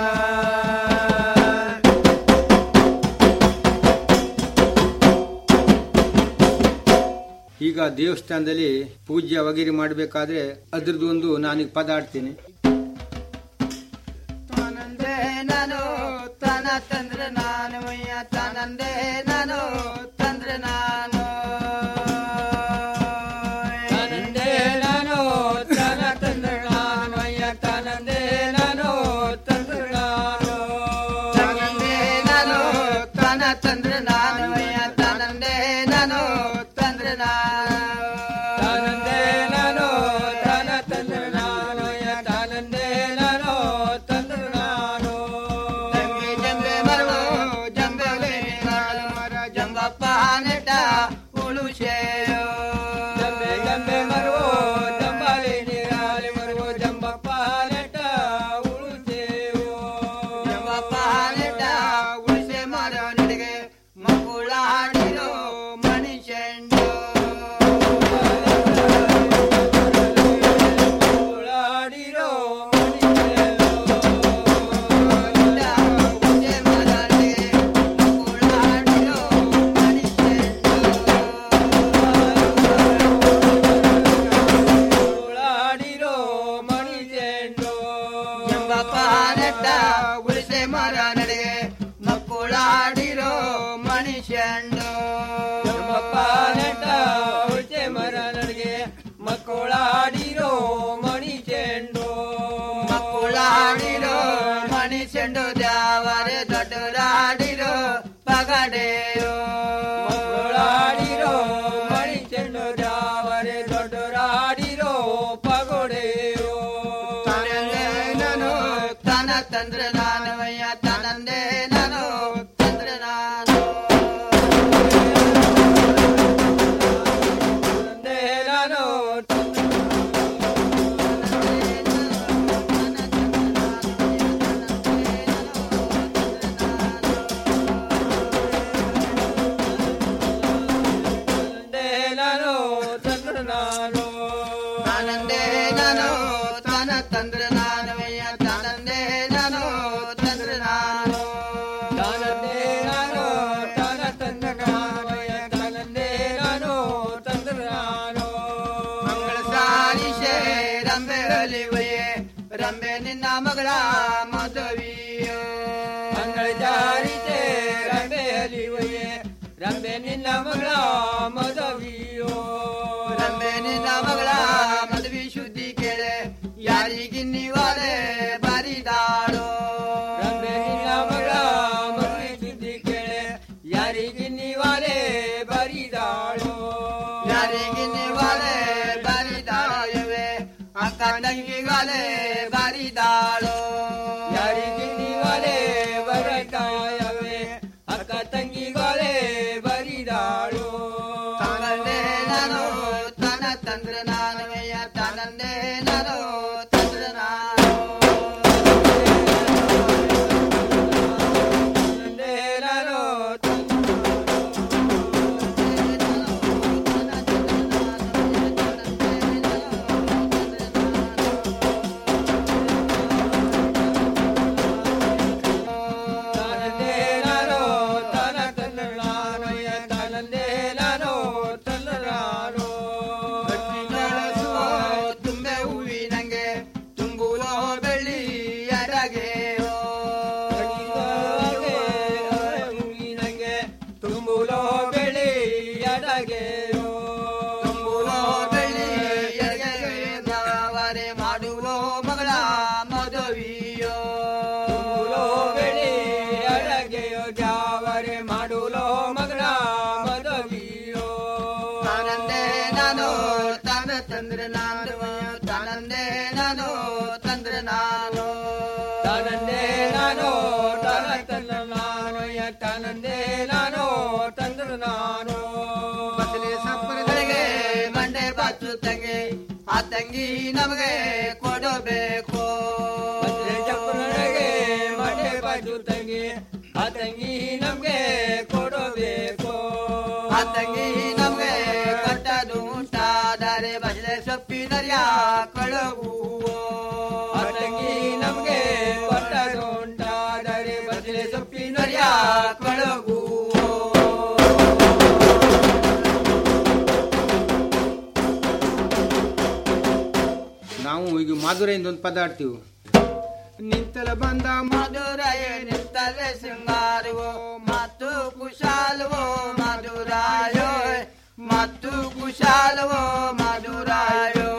ಈಗ ದೇವಸ್ಥಾನದಲ್ಲಿ ಪೂಜೆ ವಗೇರೆ ಮಾಡಬೇಕಾದ್ರೆ ಅದ್ರದ್ದು ಒಂದು ನಾನೀಗ ಪದ ಆಡ್ತೀನಿ ತಾನಂದೆ ನಾನು ತನ ತಂದ್ರೆ ನಾನು ಮಯ್ಯ ತಾನಂದೆ ನಾನು ತಂದ್ರೆ ನಾನು ತಾನಂದೆ ನಾನು ತನ ತಂದ್ರೆ ನಾನು ಅಯ್ಯ ತಾನಂದೆ ನಾನು ತಂದ್ರೆ ನಾನು ತಾನಂದೆ ನಾನು ತನ ತಂದ್ರೆ ನಾನು ಮಯ್ಯ ತಾನಂದೆ ನಾನು ತಂದ್ರೆ ನಾನು ತಾನಂದೆ ನಾನು ತನ ತಂದ್ರೆ ನಾನು ಅಯ್ಯ ತಾನಂದೆ ನಾನು ತಂದ್ರೆ ನಾನು ಜಂಬೆ ಜಂಬೆ ಮರವು ಜಂಬೆ ಕಾಲು ಮರ ಜಂಬಪ್ಪ ನೆಟ ಉಳುಶೇಯೋ ಜಂಬೆ ಜಂಬೆ ಮರವೋ ಜಂಬಾಲಿ ನೀರಾಲಿ ಮರವೋ ಜಂಬಪ್ಪ ನೆಟ ಉಳುತ್ತೇವೋ ಜಂಬಪ್ಪ ನೆಟ ಉಳಿಸೆ ಮರ ನಡೆಗೆ ಮಕ್ಕಳಾಡಿರೋ ಮನುಷ್ಯಂಡು ಉಳಾಡಿರೋ ಉಳಿಸೆ ಮರ ನಡೆಗೆ ಮಕ್ಕಳಾಡಿರೋ ಉಳಾಡಿರೋ ಮಣಿ ಚೆಂಡು ಜಂಬಪ್ಪ ನೆಟ್ಟ ಉಳಿಸೆ ಮರ ನಡೆಗೆ ಮಕ್ಕಳಾಡಿರೋ ಮನುಷ್ಯಂಡು ನಮ್ಮಪ್ಪ ನೆಟ್ಟ ಉಳ್ಚೆ ಮರ ನನಗೆ ಮಕ್ಕಳಾಡಿರೋ ಮಣಿ ಚೆಂಡು ಮಕ್ಕಳಾಡಿರೋ ಮನುಷ್ಯಂಡು ದ್ಯಾವರೆ ದೊಡ್ಡರಾಡಿರೋ ಪಗಡೆಯೋ ಮಕ್ಕಳಾಡಿರೋ ಮಣಿ ಚೆಂಡು ದ್ಯಾವರೆ ದೊಡ್ಡರಾಡಿರೋ ಪಗೋಡೆಯೋ ತನಂದೆ ನಾನು ತನ ತಂದ್ರೆ ನಾನು ಅಯ್ಯ ತನಂದೆ ನಾನು ತಂದ್ರೆ ನಾನು ತಂದೆ ನಾನು ತಂದೆ ನಾನು ತಂದ್ರೆ ನಾನು ತಾನಂದೆ ನಾನು ತನ ತಂದ್ರೆ ನಾನು ಅಯ್ಯ ತಾನಂದೆ ನಾನು ತಂದ್ರೆ ನಾನು ಮಗಳ ಮದುವೆಯೋ ಮಂಗಳ ಜಾರಿತೆ ರಂಬೆ ಹಲಿವಯೇ ರಂಬೆ ನಿನ್ನ ಮಗಳ ಮದುವೆಯೋ ರಂಬೆ ನಿನ್ನ ಮಗಳ ಮದುವೆ ಸುದ್ದಿ ಕೇಳೆ ಯಾರಿಗಿನ್ನಿವಾರೆ ಬರಿದಾಳೋ ರಂಬೆ ನಿನ್ನ ಮಗಳ ಮದುವೆ ಸುದ್ದಿ ಕೇಳೆ ಯಾರಿಗೆ ನೀವಾಲೆ ಬರಿದಾಳೋ ಯಾರಿಗಿನ್ನಿವಾರೆ ಬರಿದಾಳುವೆ ಅಕ್ಕ ತಂಗಿಗಾಲೆ ಬರಿದಾಳೋ ಯಾರಿಗೆ ನೀವಾಲೆ ಬರಿದಾಯವೆ ಅಕ್ಕ ತಂಗಿಗಾಲೆ ಬರಿದಾಳೋ ತಾನಂದೇ ನಾನು ತನ ತಂದ್ರ ನಾನುವೆಯ ತಾನಂದೇ ನಾನು ತಂದ್ರ ನಾನು ತಂದೆ ನಾನು ತಾನಂದೇ ನಾನು ತನ ತಂದ ನಾನು ತಾನಂದೇ ನಾನು ತಂದ ನಾನು ಬೆಳಸುವ ತುಂಬೆ ಹೂವಿನಂಗೆ ತುಂಬುವ ಬೆಳ್ಳಿ ಅಡಗೆಯೋ ನಂಗೆ ತುಂಬುಲೋ ಬೆಳಿ ಅಡಗೆಯೋ ತುಂಬುವ ಬೆಳ್ಳಿ ಅಡಗೆಯವರೆ ಮಾಡುವ ಮಗಳ ಮದುವೆಯೋ ತುಂಬುಲೋ ಬೆಳಿ ಅಡಗೆಯೋ ಜಾವರೆ ಮಾಡುಲೋ ಮಗಳ ಮದವಿಯೋ ತಾನಂದೇ ನಾನು ತಾನ ತಂದ್ರ ನಾನು ತಾನಂದೇ ನಾನು ತಂದ್ರ ನಾನು ತಾನಂದೇ ನಾನು ತನ ತನ್ನ ನಾನು ತಾನಂದೇ ನಾನು ತಂದ್ರ ನಾನು ಬಸಳೆ ಸಪ್ಪರಗಳಿಗೆ ಮಂಡೆ ಬಾಚು ತಂಗಿ ಆ ತಂಗಿ ನಮಗೆ ಕೊಡಬೇಕು ಚಪ್ಪರೊಳಗೆ ಮನೆ ಬಾಜು ತಂಗಿ ಆ ತಂಗಿ ನಮ್ಗೆ ಕೊಡಬೇಕು ಆ ತಂಗಿ ನಮಗೆ ಕಟ್ಟದು ಉಂಟಾದರೆ ಬಸಳೆ ಸೊಪ್ಪಿನರಿಯ ಕಳಗುವೋ ಆ ತಂಗಿ ನಮ್ಗೆ ಕೊಟ್ಟದು ಉಂಟಾದರೆ ಬದಲೆ ಸೊಪ್ಪಿನರಿಯ ಕಳಗುವೋ ನಾವು ಈಗ ಮಾಧುರೆಯಿಂದ ಒಂದು ಪದ ಆಡ್ತೀವಿ ನಿಂತಲ ಬಂದ ಮಧುರಯ ನಿಂತಲೆ ಶೃಂಗಾರವೋ ಮತ್ತು ಕುಶಾಲವೋ ಮಧುರಾಯೋ ಮತ್ತು ಕುಶಾಲವೋ ಮಧುರಾಯೋ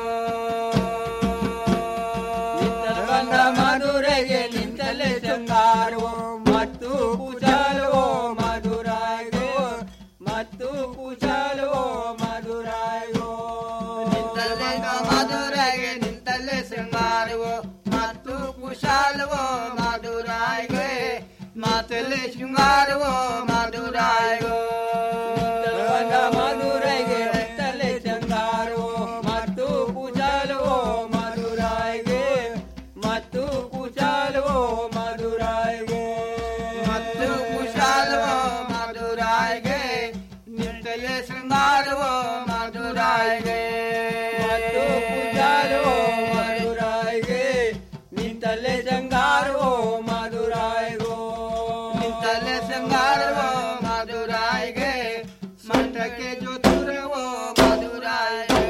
ಬಂದ ಮಧುರೆಗೆ ನಿಂತಲೇ ಶೃಂಗಾರವೋ ಮತ್ತು ಕುಶಾಲವೋ ಮಧುರಾಯೋ ಮತ್ತು ಕುಶಾಲವೋ ಮಧುರಾಯೋ ನಿಂತಲೆ ಮಧುರಗೆ ನಿಂತಲೆ ಶೃಂಗಾರವೋ ಮತ್ತು ಕುಶಾಲವೋ ಮಧುರಾಯೋ ಮಾತಲೆ ಶೃಂಗಾರವೋ ಮಧುರಾಯೋ ಬಂದ ಮಧುರೈಗೆ ನಿಂತಲೇ ಶೃಂಗಾರವೋ ಮತ್ತು ಕುಶಾಲವೋ ಮಧುರಾಯ್ಗೆ ಮತ್ತು ಕುಶಾಲವೋ ಮಧುರಾಯ್ಗೆ ಮತ್ತು ಕುಶಾಲವೋ ಮಧುರಾಯ್ಗೆ ನಿಂತಲೆ ಶೃಂಗಾರವೋ ಮಧುರಾಯ್ಗೆ ಮತ್ತು ಕುಶಾಲವೋ ಮಧುರಾಯ್ಗೆ ನಿಂತಲ್ಲೇ ಶೃಂಗಾರವೋ ಮಧುರಾಯ್ಗೋ ನಿಂತಲೆ ಶೃಂಗಾರವೋ ಮಧುರಾಯ್ಗೆ ಮಠಕ್ಕೆ ಜೋತುರವೋ ಮಧುರಾಯ್ಗೆ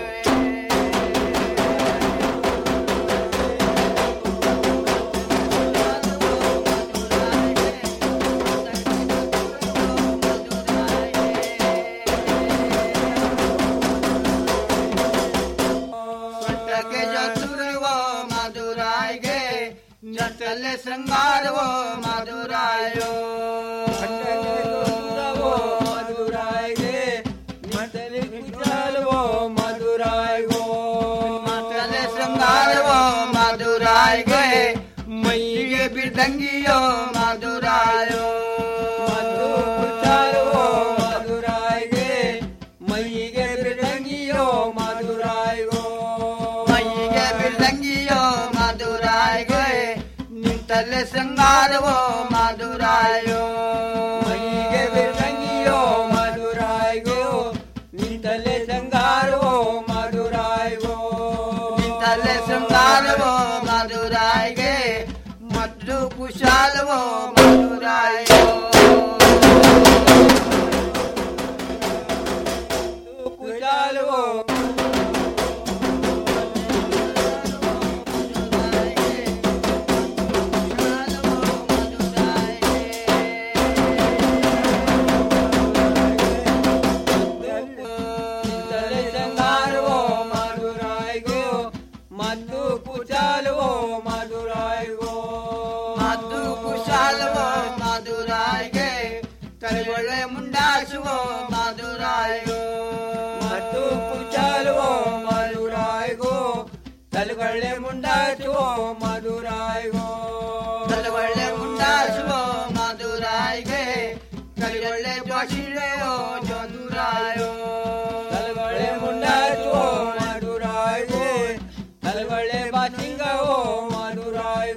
ಮಠಕ್ಕೆ ಜೋತುರವೋ ಮಧುರಾಯ್ಗೆ ನಿಂತಲೆ ಶೃಂಗಾರವೋ ಮಧುರಾಯೋ ಮಧುರಾಯ್ಗೆ ನಿಂತಲೇ ಕುಶಾಲವೋ ಮಧುರಾಯ್ಗೋ ತಲೆ ಶೃಂಗಾರವೋ ಮಧುರಾಯ್ಗೆ ಮೈಗೆ ಬಿಡ್ದಂಗಿಯೋ ಮಧುರಾಯೋ ಮತ್ತು ಕುಶಾಲವೋ ಮಧುರಾಯ್ಗೆ ಮೈಗೆ ಬಿಡಂಗಿಯೋ ಮಧುರಾಯ್ಗೋ ಮೈಗೆ ಬಿಡ್ದಂಗಿಯೋ ಮಧುರಾಯ್ಗೆ ನಿಂತಲೆ ಶೃಂಗಾರವೋ ಮಧುರಾಯೋ ಮೈಗೆ ಬಿಡಂಗಿಯೋ ಮಧುರಾಯ್ಗೋ ನಿಂತಲೇ ಶೃಂಗಾರವೋ ಮಧುರಾಯ್ಗೋ ನಿಂತಲೆ ಶೃಂಗಾರವೋ ಮಧುರಾಯ್ಗೆ ಮತ್ತು ಕುಶಾಲವೋ ಮಧುರಾಯೋ ಕುಶಾಲವೋ ತಲೆಗೊಳ್ಳೆ ಮುಂಡಾಸುವೋ ಮಧುರಾಯೋ ಮತ್ತು ಕುಚಾಲುವೋ ಮಧುರಾಯ್ಗೋ ತಲೆಗೊಳ್ಳೆ ಮುಂಡಾಚುವೋ ಮಧುರಾಯ್ಗೋ ತಲೆಗೊಳ್ಳೆ